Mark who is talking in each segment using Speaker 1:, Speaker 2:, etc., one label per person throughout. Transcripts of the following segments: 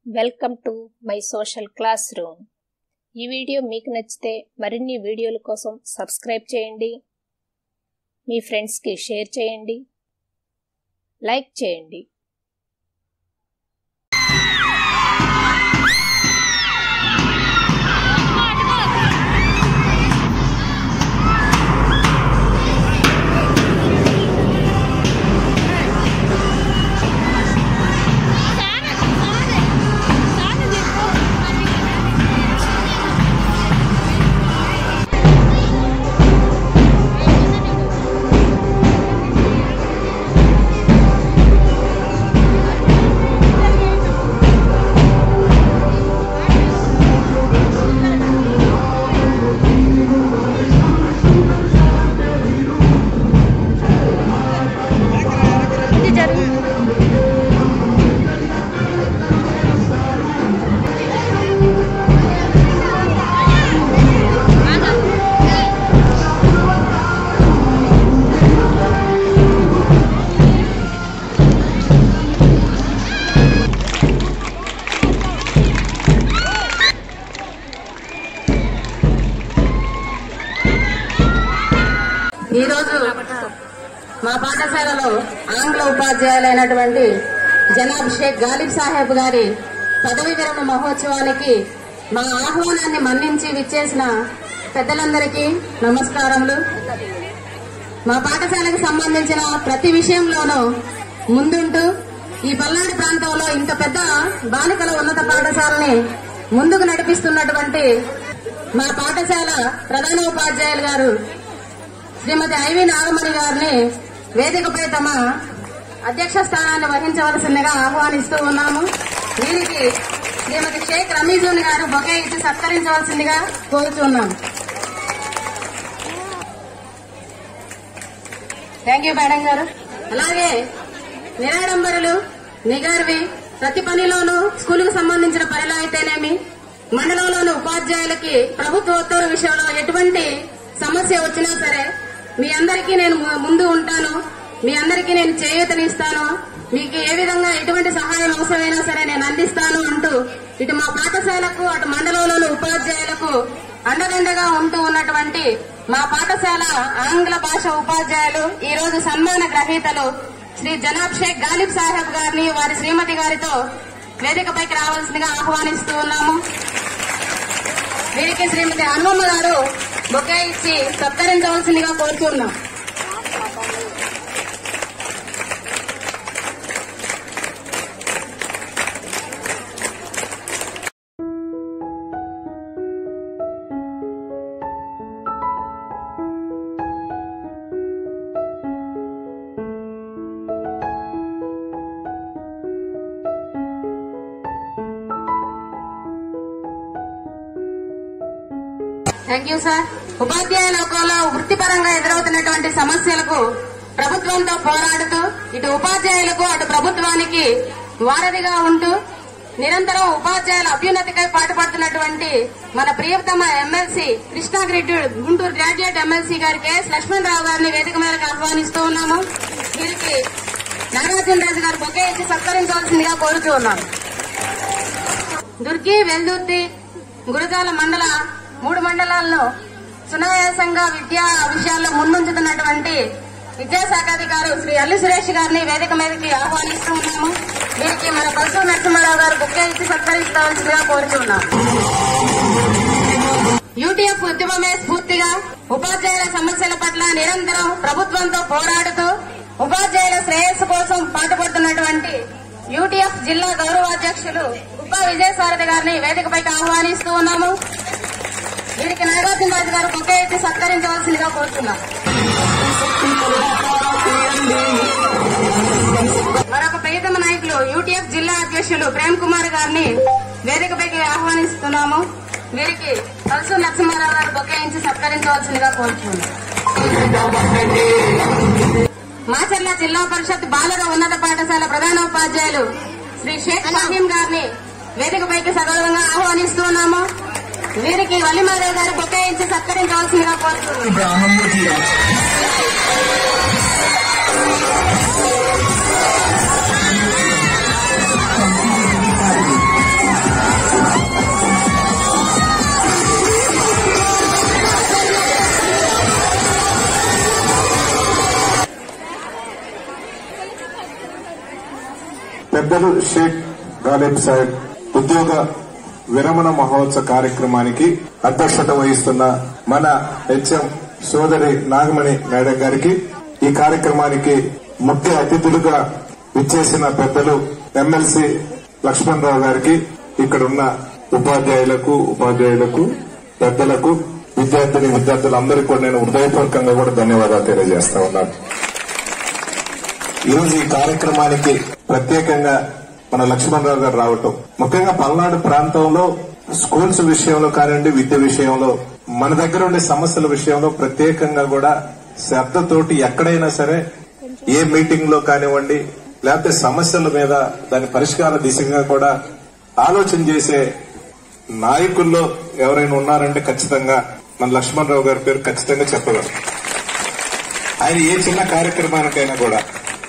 Speaker 1: Welcome to my social classroom ఈ video మీకు నచ్చితే మరిన్ని వీడియోల కోసం సబ్స్క్రైబ్ చేయండి మీ ఫ్రెండ్స్కి షేర్ చేయండి లైక్ చేయండి
Speaker 2: ఈరోజు మా పాఠశాలలో ఆంగ్ల ఉపాధ్యాయులైనటువంటి జనాబ్ షేక్ గాలిబ్ సాహెబ్ గారి పదవి విరమణ మహోత్సవానికి మా ఆహ్వానాన్ని మన్నించి విచ్చేసిన పెద్దలందరికీ నమస్కారములు మా పాఠశాలకు సంబంధించిన ప్రతి విషయంలోనూ ముందుంటూ ఈ పల్నాడు ప్రాంతంలో ఇంత పెద్ద బాలికల ఉన్నత పాఠశాలని ముందుకు నడిపిస్తున్నటువంటి మా పాఠశాల ప్రధాన ఉపాధ్యాయులు గారు శ్రీమతి ఐవి నాగమణి గారిని వేదికపై తమ అధ్యక్ష స్థానాన్ని వహించవలసిందిగా ఆహ్వానిస్తూ ఉన్నాము వీరికి శ్రీమతి షేక్ రమీజూన్ గారు బొకే ఇచ్చి సత్కరించవలసిందిగా కోరుతున్నాము థ్యాంక్ యూ మేడం గారు అలాగే నిరాడంబరులు నిగర్వి ప్రతి పనిలోనూ స్కూలుకు సంబంధించిన పనిలో అయితేనేమి మండలంలోని ఉపాధ్యాయులకి ప్రభుత్వ ఉత్తర్వు విషయంలో ఎటువంటి సమస్య వచ్చినా సరే మీ అందరికీ నేను ము- ముందు ఉంటాను మీ అందరికీ నేను చేయూతనిస్తాను మీకు ఏ విధంగా ఎటువంటి సహాయం అవసరమైనా సరే నేను అందిస్తాను అంటూ ఇటు మా పాఠశాలకు అటు మండలంలోని ఉపాధ్యాయులకు అండదండగా ఉంటూ ఉన్నటువంటి మా పాఠశాల ఆంగ్ల భాష ఉపాధ్యాయులు ఈ రోజు సన్మాన గ్రహీతలు శ్రీ జనాబ్ షేక్ గాలిబ్ సాహెబ్ గారిని వారి శ్రీమతి గారితో వేదికపైకి రావాల్సిందిగా ఆహ్వానిస్తూ ఉన్నాము వీరికి శ్రీమతి హనుమమ్మ గారు బొకే ఇచ్చి సత్కరించవలసిందిగా కోరుతున్నాం థ్యాంక్ యూ సార్ ఉపాధ్యాయ లోకంలో వృత్తిపరంగా ఎదురవుతున్నటువంటి సమస్యలకు ప్రభుత్వంతో పోరాడుతూ ఇటు ఉపాధ్యాయులకు అటు ప్రభుత్వానికి వారధిగా ఉంటూ నిరంతరం ఉపాధ్యాయుల అభ్యున్నతికై పాటుపడుతున్నటువంటి మన ప్రియతమ ఎమ్మెల్సీ కృష్ణాగిరెడ్డి గుంటూరు గ్రాడ్యుయేట్ ఎమ్మెల్సీ గారి కెఎస్ లక్ష్మణరావు గారిని వేదిక మీదకి ఆహ్వానిస్తూ ఉన్నాము వీరికి నాగార్జున రాజు గారు బొకే ఇచ్చి సత్కరించవలసిందిగా కోరుతూ ఉన్నాము దుర్గి వెల్దుర్తి గురజాల మండల మూడు మండలాల్లో సునాయాసంగా విద్యా విషయాల్లో ముందుంచుతున్నటువంటి విద్యాశాఖాధికారి శ్రీ అల్లి సురేష్ గారిని వేదిక మీదకి ఆహ్వానిస్తూ ఉన్నాము వీరికి మన బస్సు నరసింహారావు గారు బుక్కే ఇచ్చి సత్కరించవలసిందిగా కోరుతున్నాం యూటీఎఫ్ ఉద్యమమే స్ఫూర్తిగా ఉపాధ్యాయుల సమస్యల పట్ల నిరంతరం ప్రభుత్వంతో పోరాడుతూ ఉపాధ్యాయుల శ్రేయస్సు కోసం పాటుపడుతున్నటువంటి యూటీఎఫ్ జిల్లా గౌరవాధ్యక్షులు గుప్పా విజయసారథి గారిని వేదికపైకి ఆహ్వానిస్తూ ఉన్నాము వీరికి నాగార్జున రాజు గారు బొకే ఇచ్చి సత్కరించవలసిందిగా కోరుతున్నాం మరొక ప్రియతమ నాయకులు యూటీఎఫ్ జిల్లా అధ్యక్షులు ప్రేమ్ కుమార్ గారిని వేదికపైకి ఆహ్వానిస్తున్నాము వీరికి కలుసు నరసింహారావు గారు బొకేయించి సత్కరించవలసిందిగా కోరుతున్నాం మాచర్ల జిల్లా పరిషత్ బాలుర ఉన్నత పాఠశాల ప్రధాన ఉపాధ్యాయులు శ్రీ షేక్ ఫహీం గారిని వేదికపైకి సగౌరవంగా ఆహ్వానిస్తున్నాము వీరికి వలిమాదేవి గారు బొకేయించి సత్కరించవలసిందిగా కోరుతున్నాం
Speaker 3: పెద్దలు షేక్ గాలిబ్ సాహెబ్ ఉద్యోగ విరమణ మహోత్సవ కార్యక్రమానికి అధ్యక్షత వహిస్తున్న మన హెచ్ఎం సోదరి నాగమణి మేడం గారికి ఈ కార్యక్రమానికి ముఖ్య అతిథులుగా విచ్చేసిన పెద్దలు ఎమ్మెల్సీ లక్ష్మణరావు గారికి ఇక్కడ ఉన్న ఉపాధ్యాయులకు ఉపాధ్యాయులకు పెద్దలకు విద్యార్థిని విద్యార్థులందరికీ కూడా నేను హృదయపూర్వకంగా కూడా ధన్యవాదాలు తెలియజేస్తా ఉన్నాను ఈరోజు ఈ కార్యక్రమానికి ప్రత్యేకంగా మన లక్ష్మణరావు గారు రావటం ముఖ్యంగా పల్నాడు ప్రాంతంలో స్కూల్స్ విషయంలో కానివ్వండి విద్య విషయంలో మన దగ్గర ఉండే సమస్యల విషయంలో ప్రత్యేకంగా కూడా శ్రద్ధతోటి ఎక్కడైనా సరే ఏ మీటింగ్ లో కానివ్వండి లేకపోతే సమస్యల మీద దాని పరిష్కార దిశగా కూడా ఆలోచన చేసే నాయకుల్లో ఎవరైనా ఉన్నారంటే ఖచ్చితంగా మన లక్ష్మణరావు గారి పేరు ఖచ్చితంగా చెప్పగలరు ఆయన ఏ చిన్న కార్యక్రమానికైనా కూడా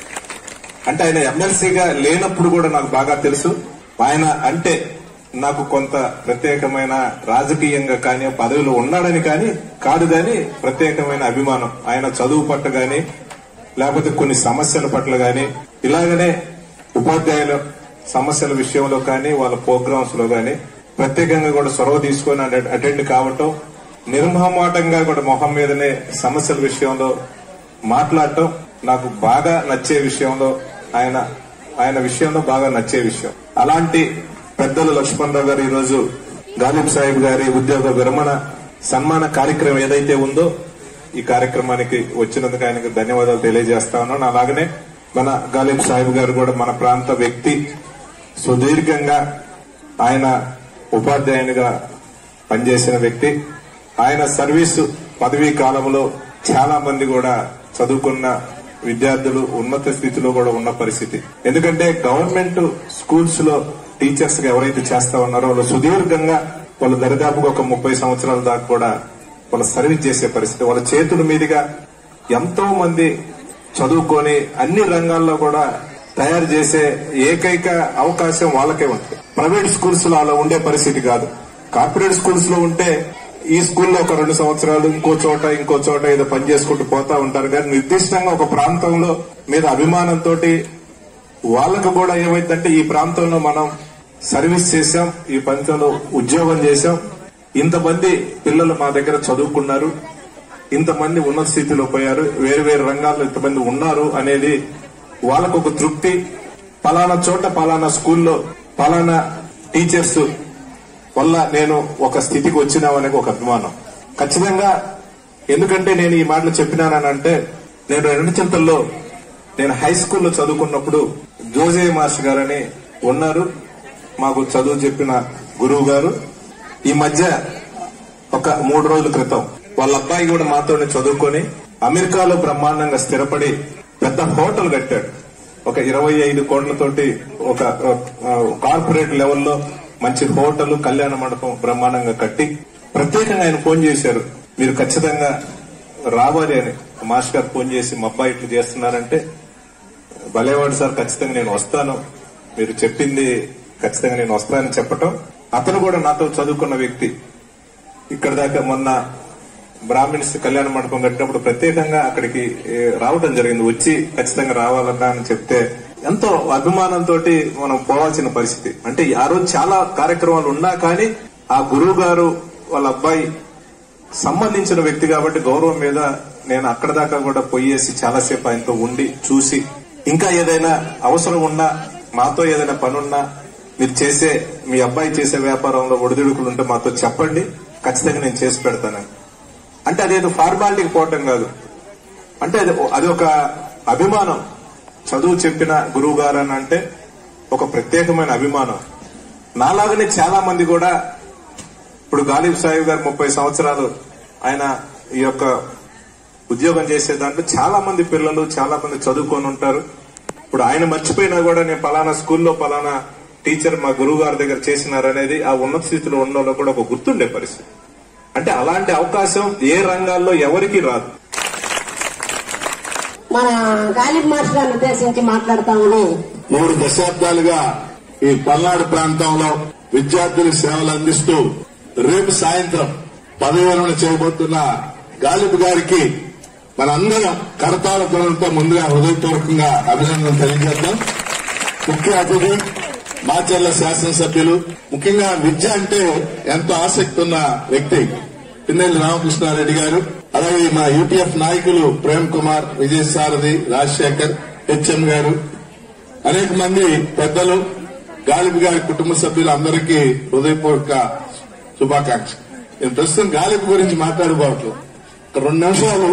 Speaker 3: అంటే ఆయన ఎమ్మెల్సీగా లేనప్పుడు కూడా నాకు బాగా తెలుసు ఆయన అంటే నాకు కొంత ప్రత్యేకమైన రాజకీయంగా కానీ పదవిలో ఉన్నాడని కానీ కాదు కానీ ప్రత్యేకమైన అభిమానం ఆయన చదువు పట్ల గాని లేకపోతే కొన్ని సమస్యల పట్ల గాని ఇలాగనే ఉపాధ్యాయుల సమస్యల విషయంలో కానీ వాళ్ళ ప్రోగ్రామ్స్ లో గాని ప్రత్యేకంగా కూడా చొరవ తీసుకొని అటెండ్- అటెండ్ కావటం నిర్మహమాటంగా కూడా మొహం మీదనే సమస్యల విషయంలో మాట్లాడటం నాకు బాగా నచ్చే విషయంలో ఆయన ఆయన విషయంలో బాగా నచ్చే విషయం అలాంటి పెద్దలు లక్ష్మణరావు గారు ఈరోజు గాలిబ్ సాహిబ్ గారి ఉద్యోగ విరమణ సన్మాన కార్యక్రమం ఏదైతే ఉందో ఈ కార్యక్రమానికి వచ్చినందుకు ఆయనకు ధన్యవాదాలు తెలియజేస్తా ఉన్నాను అలాగనే మన గాలిబ్ సాహిబ్ గారు కూడా మన ప్రాంత వ్యక్తి సుదీర్ఘంగా ఆయన ఉపాధ్యాయునిగా పనిచేసిన వ్యక్తి ఆయన సర్వీసు పదవీ కాలంలో చాలా మంది కూడా చదువుకున్న విద్యార్థులు ఉన్నత స్థితిలో కూడా ఉన్న పరిస్థితి ఎందుకంటే గవర్నమెంట్ స్కూల్స్ లో టీచర్స్ గా ఎవరైతే చేస్తా ఉన్నారో వాళ్ళు సుదీర్ఘంగా వాళ్ళు దరిదాపుగా ఒక ముప్పై సంవత్సరాల దాకా కూడా వాళ్ళు సర్వీస్ చేసే పరిస్థితి వాళ్ళ చేతుల మీదుగా ఎంతో మంది చదువుకొని అన్ని రంగాల్లో కూడా తయారు చేసే ఏకైక అవకాశం వాళ్ళకే ఉంటుంది ప్రైవేట్ స్కూల్స్ లో అలా ఉండే పరిస్థితి కాదు కార్పొరేట్ స్కూల్స్ లో ఉంటే ఈ స్కూల్లో ఒక రెండు సంవత్సరాలు ఇంకో చోట ఇంకో చోట ఏదో పని చేసుకుంటూ పోతా ఉంటారు కానీ నిర్దిష్టంగా ఒక ప్రాంతంలో మీద అభిమానంతో వాళ్ళకు కూడా ఏమైందంటే ఈ ప్రాంతంలో మనం సర్వీస్ చేశాం ఈ ప్రాంతంలో ఉద్యోగం చేశాం ఇంతమంది పిల్లలు మా దగ్గర చదువుకున్నారు ఇంతమంది ఉన్నత స్థితిలో పోయారు వేరు వేరు రంగాల్లో ఇంతమంది ఉన్నారు అనేది వాళ్ళకు ఒక తృప్తి పలానా చోట పలానా స్కూల్లో పలానా టీచర్స్ వల్ల నేను ఒక స్థితికి వచ్చినామనే ఒక అభిమానం ఖచ్చితంగా ఎందుకంటే నేను ఈ మాటలు చెప్పినానంటే నేను రెండు చింతల్లో నేను హై స్కూల్లో చదువుకున్నప్పుడు జోజే మాస్టర్ గారని ఉన్నారు మాకు చదువు చెప్పిన గురువు గారు ఈ మధ్య ఒక మూడు రోజుల క్రితం వాళ్ళ అబ్బాయి కూడా మాతోనే చదువుకొని అమెరికాలో బ్రహ్మాండంగా స్థిరపడి పెద్ద హోటల్ కట్టాడు ఒక ఇరవై ఐదు కోట్లతోటి ఒక ఆ, కార్పొరేట్ లెవెల్లో మంచి హోటల్ కళ్యాణ మండపం బ్రహ్మాండంగా కట్టి ప్రత్యేకంగా ఆయన ఫోన్ చేశారు మీరు ఖచ్చితంగా రావాలి అని మాస్టర్ గారు ఫోన్ చేసి మా అబ్బాయి ఇట్లా చేస్తున్నారంటే భలేవాడు సార్ ఖచ్చితంగా నేను వస్తాను మీరు చెప్పింది ఖచ్చితంగా నేను వస్తానని చెప్పటం అతను కూడా నాతో చదువుకున్న వ్యక్తి ఇక్కడ దాకా మొన్న బ్రాహ్మిన్స్ కళ్యాణ మండపం కట్టినప్పుడు ప్రత్యేకంగా అక్కడికి ఏ, రావడం జరిగింది వచ్చి ఖచ్చితంగా రావాలన్నా అని చెప్తే ఎంతో అభిమానంతో మనం పోవాల్సిన పరిస్థితి అంటే ఆ రోజు చాలా కార్యక్రమాలు ఉన్నా కానీ ఆ గురువు గారు వాళ్ళ అబ్బాయి సంబంధించిన వ్యక్తి కాబట్టి గౌరవం మీద నేను అక్కడ దాకా కూడా పోయేసి చాలాసేపు ఆయనతో ఉండి చూసి ఇంకా ఏదైనా అవసరం ఉన్నా మాతో ఏదైనా పనున్నా మీరు చేసే మీ అబ్బాయి చేసే వ్యాపారంలో ఒడిదుడుకులు ఉంటే మాతో చెప్పండి ఖచ్చితంగా నేను చేసి పెడతానని అంటే అదేదో ఫార్మాలిటీకి పోవటం కాదు అంటే అది అది ఒక అభిమానం చదువు చెప్పిన గురువు గారు అని అంటే ఒక ప్రత్యేకమైన అభిమానం నాలాగనే చాలా మంది కూడా ఇప్పుడు గాలిబ్ సాహిబ్ గారు ముప్పై సంవత్సరాలు ఆయన ఈ యొక్క ఉద్యోగం చేసే దాంట్లో చాలా మంది పిల్లలు చాలా మంది చదువుకొని ఉంటారు ఇప్పుడు ఆయన మర్చిపోయినా కూడా నేను పలానా స్కూల్లో పలానా టీచర్ మా గురువు గారి దగ్గర చేసినారనేది ఆ ఉన్నత స్థితిలో ఉన్న వాళ్ళకు కూడా ఒక గుర్తుండే పరిస్థితి అంటే అలాంటి అవకాశం ఏ రంగాల్లో ఎవరికీ రాదు
Speaker 4: మన గాలిబ్ మాస్టర్ గారిని ఉద్దేశించి మాట్లాడతామని
Speaker 5: మూడు దశాబ్దాలుగా ఈ పల్నాడు ప్రాంతంలో విద్యార్థులకు సేవలు అందిస్తూ రేపు సాయంత్రం పదవి విరమణ చేయబోతున్న గాలిబ్ గారికి మనందరం కరతాళ ధ్వనులతో ముందుగా హృదయపూర్వకంగా అభినందనలు తెలియజేద్దాం ముఖ్య అతిథి మాచర్ల శాసనసభ్యులు ముఖ్యంగా విద్య అంటే ఎంతో ఆసక్తి ఉన్న వ్యక్తి పిన్నెల్లి రామకృష్ణారెడ్డి గారు అలాగే మా యూటీఎఫ్ నాయకులు ప్రేమ్ కుమార్ విజయసారథి రాజశేఖర్ హెచ్ఎం గారు అనేక మంది పెద్దలు గాలిబ్ గారి కుటుంబ సభ్యులు అందరికీ హృదయపూర్వక శుభాకాంక్ష నేను ప్రస్తుతం గాలిబ్ గురించి మాట్లాడబోవట్లేదు ఒక రెండు నిమిషాలు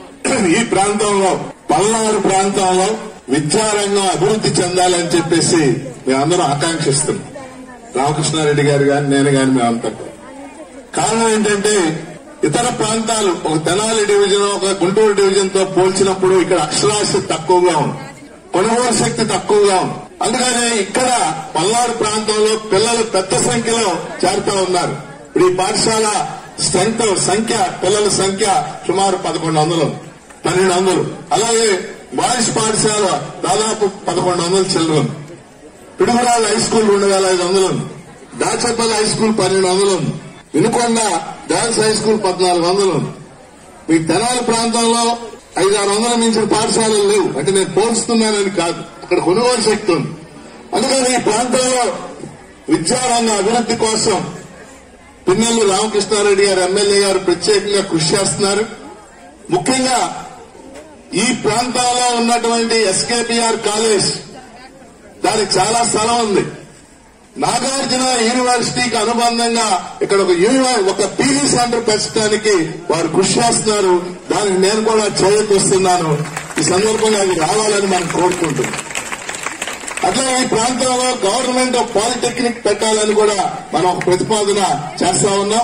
Speaker 5: ఈ ప్రాంతంలో పల్నాడు ప్రాంతంలో విద్యారంగం అభివృద్ధి చెందాలని చెప్పేసి మేమందరం ఆకాంక్షిస్తున్నాం రామకృష్ణారెడ్డి గారు గాని నేను గాని మేమంతా కూడా. కారణం ఏంటంటే ఇతర ప్రాంతాలు ఒక తెనాలి డివిజన్ ఒక గుంటూరు డివిజన్ తో పోల్చినప్పుడు ఇక్కడ అక్షరాస్యత తక్కువగా ఉంది కొనుగోలు శక్తి తక్కువగా ఉంది అందుకని ఇక్కడ పల్నాడు ప్రాంతంలో పిల్లలు పెద్ద సంఖ్యలో చేరుతా ఉన్నారు ఇప్పుడు ఈ పాఠశాల స్ట్రెంత్ సంఖ్య పిల్లల సంఖ్య సుమారు పదకొండు వందలు పన్నెండు వందలు అలాగే బాయ్స్ పాఠశాల దాదాపు పదకొండు వందలు చిల్లర ఉంది పిడుగురాల హై స్కూల్ రెండు వేల ఐదు వందలు ఉంది దాచపల్లి హై స్కూల్ పన్నెండు వందలు ఉంది వినుకొండ డాన్స్ హై స్కూల్ పద్నాలుగు వందలు ఉంది మీ తెనాలి ప్రాంతంలో ఐదు ఆరు వందల మించిన పాఠశాలలు లేవు అంటే నేను పోల్చుతున్నానని కాదు అక్కడ కొనుగోలు శక్తి ఉంది అందుకని ఈ ప్రాంతంలో విద్యారంగ అభివృద్ధి కోసం పిన్నెల్లి రామకృష్ణారెడ్డి గారు ఎమ్మెల్యే గారు ప్రత్యేకంగా కృషి చేస్తున్నారు ముఖ్యంగా ఈ ప్రాంతాల్లో ఉన్నటువంటి ఎస్కేపిఆర్ కాలేజ్ దానికి చాలా స్థలం ఉంది నాగార్జున యూనివర్సిటీకి అనుబంధంగా ఇక్కడ ఒక యూనివర్ ఒక పీజీ సెంటర్ పెట్టడానికి వారు కృషి చేస్తున్నారు దానికి నేను కూడా చేయకొస్తున్నాను ఈ సందర్భంగా అది రావాలని మనం కోరుకుంటున్నాం అట్లా ఈ ప్రాంతంలో గవర్నమెంట్ పాలిటెక్నిక్ పెట్టాలని కూడా మనం ఒక ప్రతిపాదన చేస్తా ఉన్నాం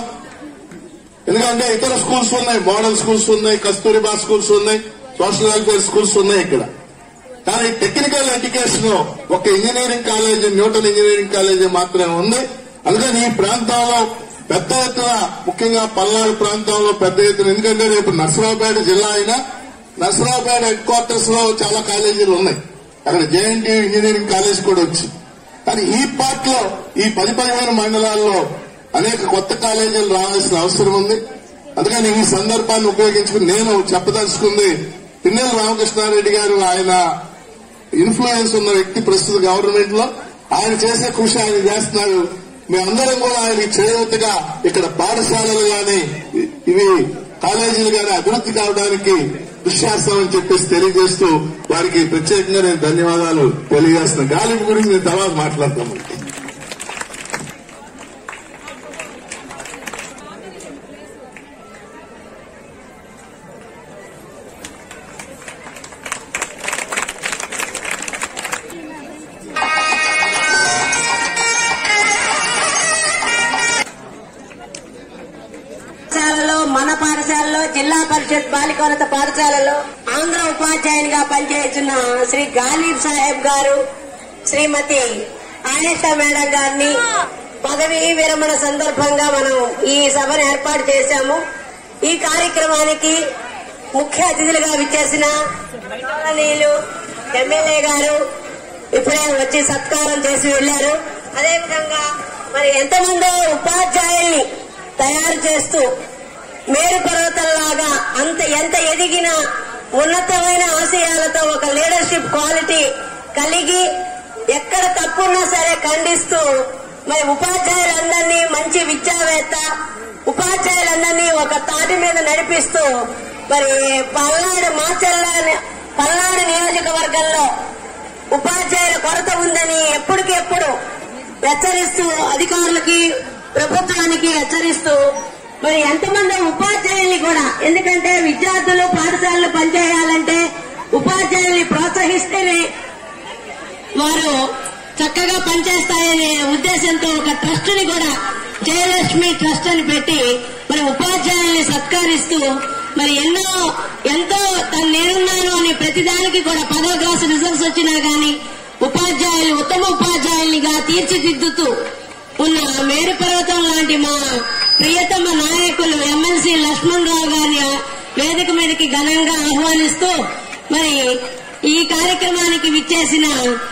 Speaker 5: ఎందుకంటే ఇతర స్కూల్స్ ఉన్నాయి మోడల్ స్కూల్స్ ఉన్నాయి కస్తూరిబా స్కూల్స్ ఉన్నాయి సోషల్ వెల్ఫేర్ స్కూల్స్ ఉన్నాయి ఇక్కడ కానీ టెక్నికల్ ఎడ్యుకేషన్ ఒక engineering college Newton engineering college మాత్రమే ఉంది అందుకని ఈ ప్రాంతంలో పెద్ద ఎత్తున ముఖ్యంగా పల్నాడు ప్రాంతంలో పెద్ద ఎత్తున ఎందుకంటే రేపు నర్సరావుపేట జిల్లా అయినా నర్సరావుపేట హెడ్ క్వార్టర్స్ లో చాలా కాలేజీలు ఉన్నాయి అక్కడ జేఎన్టీ ఇంజనీరింగ్ కాలేజ్ కూడా వచ్చి కానీ ఈ పార్ట్ లో ఈ పది పదిహేను మండలాల్లో అనేక కొత్త కాలేజీలు రావాల్సిన అవసరం ఉంది అందుకని ఈ సందర్భాన్ని ఉపయోగించుకుని నేను చెప్పదలుచుకుంది పిన్నెల రామకృష్ణారెడ్డి గారు ఆయన ఇన్ఫ్లుయెన్స్ ఉన్న వ్యక్తి ప్రస్తుత గవర్నమెంట్ లో ఆయన చేసే కృషి ఆయన చేస్తున్నారు మేమందరం కూడా ఆయనకి చేయూతగా ఇక్కడ పాఠశాలలు గాని ఇవి కాలేజీలు గాని అభివృద్ధి కావడానికి కృషి చేస్తామని చెప్పేసి తెలియజేస్తూ వారికి ప్రత్యేకంగా నేను ధన్యవాదాలు తెలియజేస్తున్నాను గాలింపు గురించి నేను తర్వాత మాట్లాడతాము
Speaker 4: పాఠశాలలో మన పాఠశాలలో జిల్లా పరిషత్ బాలికోన్నత పాఠశాలలో ఆంధ్ర ఉపాధ్యాయునిగా పనిచేస్తున్న శ్రీ గాలిబ్ సాహెబ్ గారు శ్రీమతి ఆనేషా మేడం గారిని పదవీ విరమణ సందర్భంగా మనం ఈ సభను ఏర్పాటు చేశాము ఈ కార్యక్రమానికి ముఖ్య అతిథులుగా విచ్చేసిన గౌరవనీయులు ఎమ్మెల్యే గారు ఇప్పుడే వచ్చి సత్కారం చేసి వెళ్లారు అదేవిధంగా మరి ఎంతమందో ఉపాధ్యాయుల్ని తయారు చేస్తూ మేరు పర్వతంలాగా అంత ఎంత ఎదిగిన ఉన్నతమైన ఆశయాలతో ఒక లీడర్షిప్ క్వాలిటీ కలిగి ఎక్కడ తప్పున్నా సరే ఖండిస్తూ మరి ఉపాధ్యాయులందరినీ మంచి విద్యావేత్త ఉపాధ్యాయులందరినీ ఒక తాటి మీద నడిపిస్తూ మరి పల్నాడు మాచల్ల పల్నాడు నియోజకవర్గంలో ఉపాధ్యాయుల కొరత ఉందని ఎప్పటికెప్పుడు హెచ్చరిస్తూ అధికారులకి ప్రభుత్వానికి హెచ్చరిస్తూ మరి ఎంతమంది ఉపాధ్యాయుల్ని కూడా ఎందుకంటే విద్యార్థులు పాఠశాలలు పనిచేయాలంటే ఉపాధ్యాయుల్ని ప్రోత్సహిస్తేనే వారు చక్కగా పనిచేస్తాయనే ఉద్దేశంతో ఒక ట్రస్ట్ ని కూడా జయలక్ష్మి ట్రస్ట్ అని పెట్టి మరి ఉపాధ్యాయుల్ని సత్కరిస్తూ మరి ఎన్నో ఎంతో తను నేనున్నాను అని ప్రతిదానికి కూడా పదో క్లాసు రిజల్ట్స్ వచ్చినా గాని ఉపాధ్యాయులు ఉత్తమ ఉపాధ్యాయునిగా తీర్చిదిద్దుతూ ఉన్న మేరు పర్వతం లాంటి మా ప్రియతమ నాయకులు ఎమ్మెల్సీ లక్ష్మణ్ రావు గారిని వేదిక మీదకి ఘనంగా ఆహ్వానిస్తూ మరి ఈ కార్యక్రమానికి విచ్చేసిన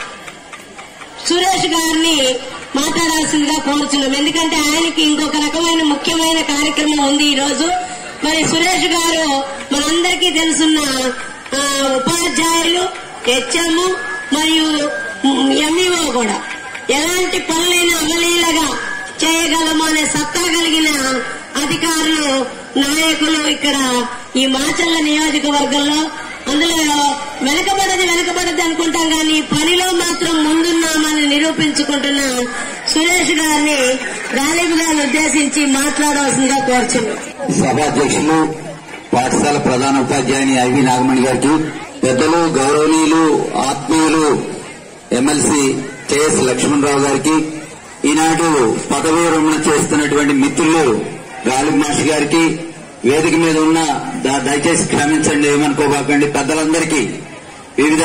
Speaker 4: సురేష్ గారిని మాట్లాడాల్సిందిగా కోరుచున్నాం ఎందుకంటే ఆయనకి ఇంకొక రకమైన ముఖ్యమైన కార్యక్రమం ఉంది ఈ రోజు మరి సురేష్ గారు మనందరికీ తెలుసున్న ఆ, ఉపాధ్యాయులు హెచ్ఎం మరియు ఎంఈఓ కూడా ఎలాంటి పనులైనా అవలీలగా చేయగలము అనే సత్తా కలిగిన అధికారులు నాయకులు ఇక్కడ ఈ మాచల్ల నియోజకవర్గంలో అందులో వెనకబడది వెనకబడది అనుకుంటాం కానీ పనిలో మాత్రం ముందున్నామని నిరూపించుకుంటున్న సురేష్ గారిని గాలిబ్ గారిని ఉద్దేశించి మాట్లాడవలసిందిగా కోరుచున్నాం
Speaker 6: సభాధ్యక్షులు పాఠశాల ప్రధాన ఉపాధ్యాయుని ఐవి నాగమణి గారికి పెద్దలు గౌరవనీయులు ఆత్మీయులు ఎమ్మెల్సీ కెఎస్ లక్ష్మణరావు గారికి ఈనాడు పదవీ విరమణ చేస్తున్నటువంటి మిత్రులు గాలిబ్ మాషి గారికి వేదిక మీద ఉన్న ద- దయచేసి క్షమించండి ఏమనుకోబాకండి పెద్దలందరికీ వివిధ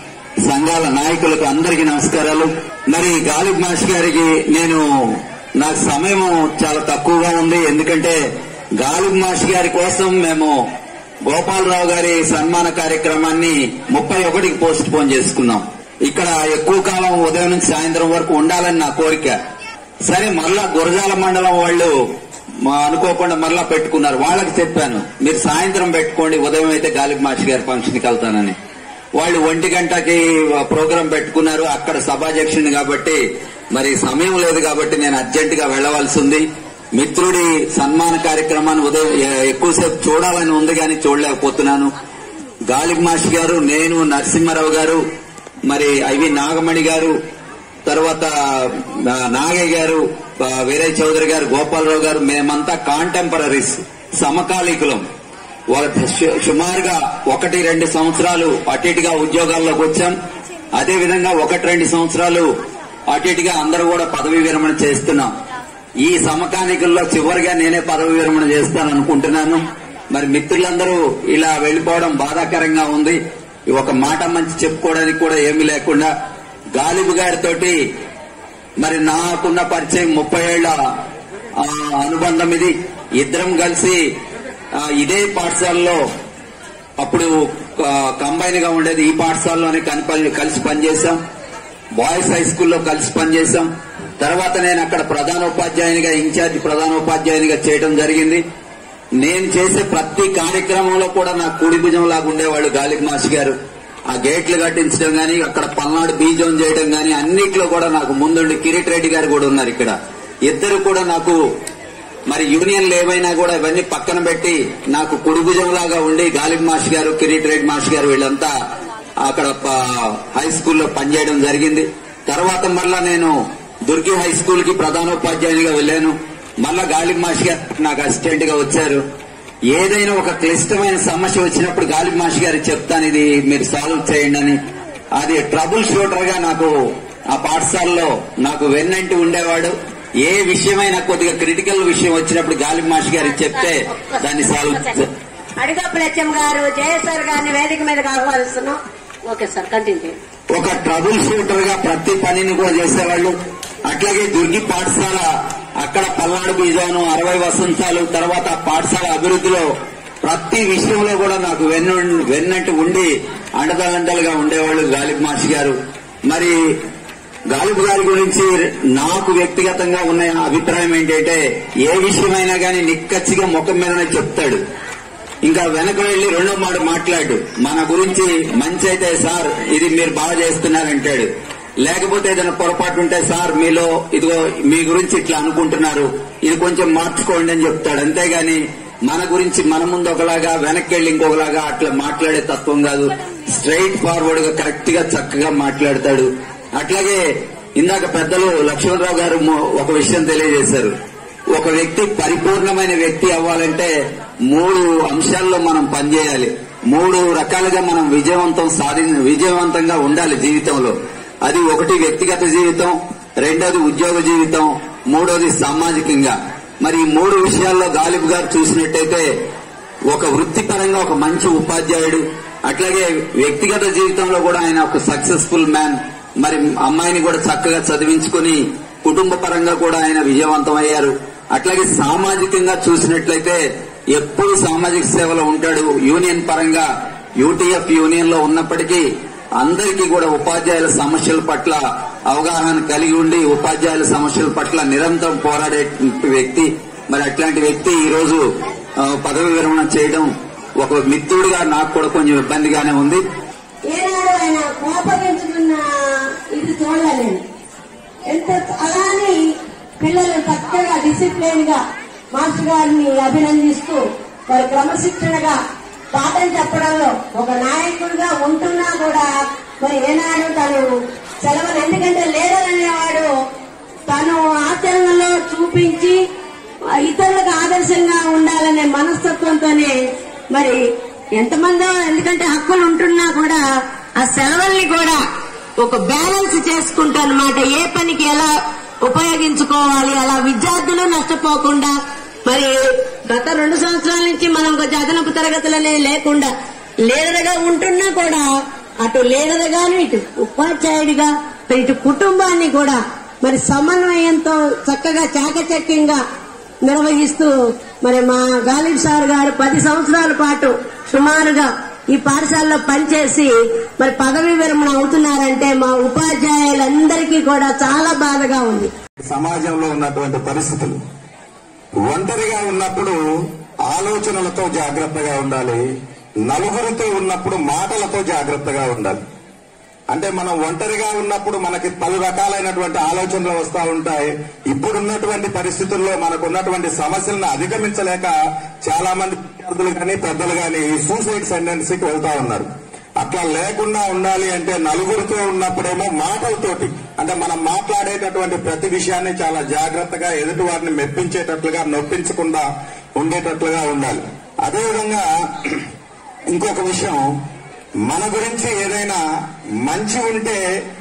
Speaker 6: సంఘాల నాయకులకు అందరికీ నమస్కారాలు మరి గాలిబ్ మాషి గారికి నేను నాకు సమయం చాలా తక్కువగా ఉంది ఎందుకంటే గాలిబ్ మాషి గారి కోసం మేము గోపాలరావు గారి సన్మాన కార్యక్రమాన్ని ముప్పై ఒకటికి పోస్ట్ పోన్ చేసుకున్నాం ఇక్కడ ఎక్కువ కాలం ఉదయం నుంచి సాయంత్రం వరకు ఉండాలని నా కోరిక సరే మరలా గురజాల మండలం వాళ్ళు మా అనుకోకుండా మరలా పెట్టుకున్నారు వాళ్ళకి చెప్పాను మీరు సాయంత్రం పెట్టుకోండి ఉదయం అయితే గాలిబ్ మాషి గారి ఫంక్షన్కి వెళ్తానని వాళ్ళు ఒంటి గంటకి ప్రోగ్రాం పెట్టుకున్నారు అక్కడ సభాధ్యక్షుని కాబట్టి మరి సమయం లేదు కాబట్టి నేను అర్జెంట్ గా వెళ్లవలసి ఉంది మిత్రుడి సన్మాన కార్యక్రమాన్ని ఉదయం ఎ- ఎక్కువసేపు చూడాలని ఉంది కానీ చూడలేకపోతున్నాను గాలిబ్ మాషి గారు నేను నరసింహారావు గారు మరి ఐవి నాగమణి గారు తర్వాత ఆ, నాగయ్య గారు ఆ, వీరయ్య చౌదరి గారు గోపాలరావు గారు మేమంతా కాంటెంపరీస్ సమకాలీకులం వాళ్ళ సు- సుమారుగా ఒకటి రెండు సంవత్సరాలు అటు ఇటుగా ఉద్యోగాల్లోకి వచ్చాం అదే విధంగా ఒకటి రెండు సంవత్సరాలు అటు ఇటుగా అందరూ కూడా పదవీ విరమణ చేస్తున్నాం ఈ సమకాలికల్లో చివరిగా నేనే పదవీ విరమణ చేస్తాను అనుకుంటున్నాను మరి మిత్రులందరూ ఇలా వెళ్లిపోవడం బాధాకరంగా ఉంది ఒక మాట మంచి చెప్పుకోవడానికి కూడా ఏమీ లేకుండా గాలిబు గారితోటి మరి నాకున్న పరిచయం ముప్పై ఏళ్ల ఆ, అనుబంధం ఇది ఇద్దరం కలిసి ఆ, ఇదే పాఠశాలలో అప్పుడు కంబైన్ గా ఉండేది ఈ పాఠశాలలోనే కనిపని కలిసి పనిచేశాం బాయ్స్ హై స్కూల్లో కలిసి పనిచేశాం తర్వాత నేను అక్కడ ప్రధానోపాధ్యాయునిగా ఇన్ఛార్జ్ ప్రధానోపాధ్యాయునిగా చేయడం జరిగింది నేను చేసే ప్రతి కార్యక్రమంలో కూడా నా కుడి భుజం లాగా ఉండేవాళ్ళు గాలిక్ మాస్ గారు ఆ గేట్లు కట్టించడం గాని అక్కడ పల్నాడు బీజం చేయడం గాని అన్నిట్లో కూడా నాకు ముందుండి కిరీట్ రెడ్డి గారు కూడా ఉన్నారు ఇక్కడ ఇద్దరు కూడా నాకు మరి యూనియన్లు ఏమైనా కూడా ఇవన్నీ పక్కన పెట్టి నాకు కుడి భుజం లాగా ఉండి గాలిబ్ మాష్ గారు కిరీట్ రెడ్డి మాష్ గారు వీళ్ళంతా అక్కడ ప- హై స్కూల్లో పనిచేయడం జరిగింది తర్వాత మళ్ళా నేను దుర్గి హై స్కూల్ కి ప్రధానోపాధ్యాయునిగా వెళ్ళాను మళ్ళా గాలిబ్ మాష్ గారు నాకు అసిస్టెంట్ గా వచ్చారు ఏదైనా ఒక క్లిష్టమైన సమస్య వచ్చినప్పుడు గాలిబ్ మాష్ గారు చెప్తాను ఇది మీరు సాల్వ్ చేయండి అని అది ట్రబుల్ షూటర్ గా నాకు ఆ పాఠశాలలో నాకు వెన్నంటి ఉండేవాడు ఏ విషయమైనా కొద్దిగా క్రిటికల్ విషయం వచ్చినప్పుడు గాలిబ్ మాష్ గారికి చెప్తే దాన్ని సాల్వ్
Speaker 4: అడిగప్పు లక్ష్యం గారు జయసార్ గారిని వేదిక మీదకి ఆహ్వానిస్తున్నాం ఓకే సార్ కంటిన్యూ
Speaker 6: ఒక ట్రబుల్ షూటర్ గా ప్రతి పనిని కూడా చేసేవాళ్ళు అట్లాగే దుర్గి పాఠశాల అక్కడ పల్నాడు బీజాను అరవై వసంతాలు తర్వాత ఆ పాఠశాల అభివృద్ధిలో ప్రతి విషయంలో కూడా నాకు వెన్ను వెన్నట్టు ఉండి అండదండలుగా ఉండేవాళ్ళు గాలిబ్ మాషి గారు మరి గాలిబ్ గారి గురించి నాకు వ్యక్తిగతంగా ఉన్న అభిప్రాయం ఏంటంటే ఏ విషయమైనా గానీ నిక్కచ్చిగా ముఖం మీదనే చెప్తాడు ఇంకా వెనక వెళ్లి రెండో మాట మాట్లాడు మన గురించి మంచి అయితే సార్ ఇది మీరు బాగా చేస్తున్నారంటాడు లేకపోతే ఏదైనా పొరపాటు ఉంటే సార్ మీలో ఇదిగో మీ గురించి ఇట్లా అనుకుంటున్నారు ఇది కొంచెం మార్చుకోండి అని చెప్తాడు అంతేగాని మన గురించి మన ముందు ఒకలాగా వెనక్కి వెళ్లి ఇంకొకలాగా అట్లా మాట్లాడే తత్వం కాదు స్ట్రైట్ ఫార్వర్డ్ గా కరెక్ట్ గా చక్కగా మాట్లాడతాడు అట్లాగే ఇందాక పెద్దలు లక్ష్మణరావు గారు మొ- ఒక విషయం తెలియజేశారు ఒక వ్యక్తి పరిపూర్ణమైన వ్యక్తి అవ్వాలంటే మూడు అంశాల్లో మనం పనిచేయాలి మూడు రకాలుగా మనం విజయవంతం సాధి విజయవంతంగా ఉండాలి జీవితంలో అది ఒకటి వ్యక్తిగత జీవితం రెండోది ఉద్యోగ జీవితం మూడోది సామాజికంగా మరి ఈ మూడు విషయాల్లో గాలిబ్ గారు చూసినట్టయితే ఒక వృత్తిపరంగా ఒక మంచి ఉపాధ్యాయుడు అట్లాగే వ్యక్తిగత జీవితంలో కూడా ఆయన ఒక సక్సెస్ఫుల్ మ్యాన్ మరి అమ్మాయిని కూడా చక్కగా చదివించుకుని కుటుంబ పరంగా కూడా ఆయన విజయవంతం అయ్యారు అట్లాగే సామాజికంగా చూసినట్లయితే ఎప్పుడు సామాజిక సేవలో ఉంటాడు యూనియన్ పరంగా యూటీఎఫ్ యూనియన్ లో ఉన్నప్పటికీ అందరికీ కూడా ఉపాధ్యాయుల సమస్యల పట్ల అవగాహన కలిగి ఉండి ఉపాధ్యాయుల సమస్యల పట్ల నిరంతరం పోరాడే వ్యక్తి మరి అట్లాంటి వ్యక్తి ఈ రోజు ఆ, పదవి విరమణ చేయడం ఒక మిత్రుడిగా నాకు కూడా కొంచెం ఇబ్బందిగానే ఉంది
Speaker 4: ఏనాడు ఆయన కోపగించుకున్న ఇది చూడలేను ఎంత అలాని పిల్లలు చక్కగా డిసిప్లిన్ గా మాస్టర్ గారిని అభినందిస్తూ వారి క్రమశిక్షణగా పాఠం చెప్పడంలో ఒక నాయకుడిగా ఉంటున్నా కూడా మరి ఏనాడు తను సెలవులు ఎందుకంటే లీడర్ అనేవాడు తను ఆచరణలో చూపించి ఇతరులకు ఆదర్శంగా ఉండాలనే మనస్తత్వంతోనే మరి ఎంతమందో ఎందుకంటే హక్కులు ఉంటున్నా కూడా ఆ సెలవుల్ని కూడా ఒక బ్యాలెన్స్ చేసుకుంటూ అనమాట ఏ పనికి ఎలా ఉపయోగించుకోవాలి అలా విద్యార్థులు నష్టపోకుండా మరి గత రెండు సంవత్సరాల నుంచి మనం కొంచెం అదనపు తరగతులు అనేవి లేకుండా లీడర్గా ఉంటున్నా కూడా అటు లీడర్ గాను ఇటు ఉపాధ్యాయుడిగా ఇటు కుటుంబాన్ని కూడా మరి సమన్వయంతో చక్కగా చాకచక్యంగా నిర్వహిస్తూ మరి మా గాలిబ్ సార్ గారు పది సంవత్సరాల పాటు సుమారుగా ఈ పాఠశాలలో పనిచేసి మరి పదవి విరమణ అవుతున్నారంటే మా ఉపాధ్యాయులందరికీ కూడా చాలా బాధగా ఉంది
Speaker 6: సమాజంలో ఉన్నటువంటి పరిస్థితులు ఒంటరిగా ఉన్నప్పుడు ఆలోచనలతో జాగ్రత్తగా ఉండాలి నలుగురితో ఉన్నప్పుడు మాటలతో జాగ్రత్తగా ఉండాలి అంటే మనం ఒంటరిగా ఉన్నప్పుడు మనకి పలు రకాలైనటువంటి ఆలోచనలు వస్తూ ఉంటాయి ఇప్పుడున్నటువంటి పరిస్థితుల్లో మనకు ఉన్నటువంటి సమస్యలను అధిగమించలేక చాలా మంది విద్యార్థులు కానీ పెద్దలు కానీ సూసైడ్ సెండెన్సీకి వెళ్తా ఉన్నారు అట్లా లేకుండా ఉండాలి అంటే నలుగురితో ఉన్నప్పుడేమో మాటలతోటి అంటే మనం మాట్లాడేటటువంటి ప్రతి విషయాన్ని చాలా జాగ్రత్తగా ఎదుటి వారిని మెప్పించేటట్లుగా నొప్పించకుండా ఉండేటట్లుగా ఉండాలి అదేవిధంగా ఇంకొక విషయం మన గురించి ఏదైనా మంచి ఉంటే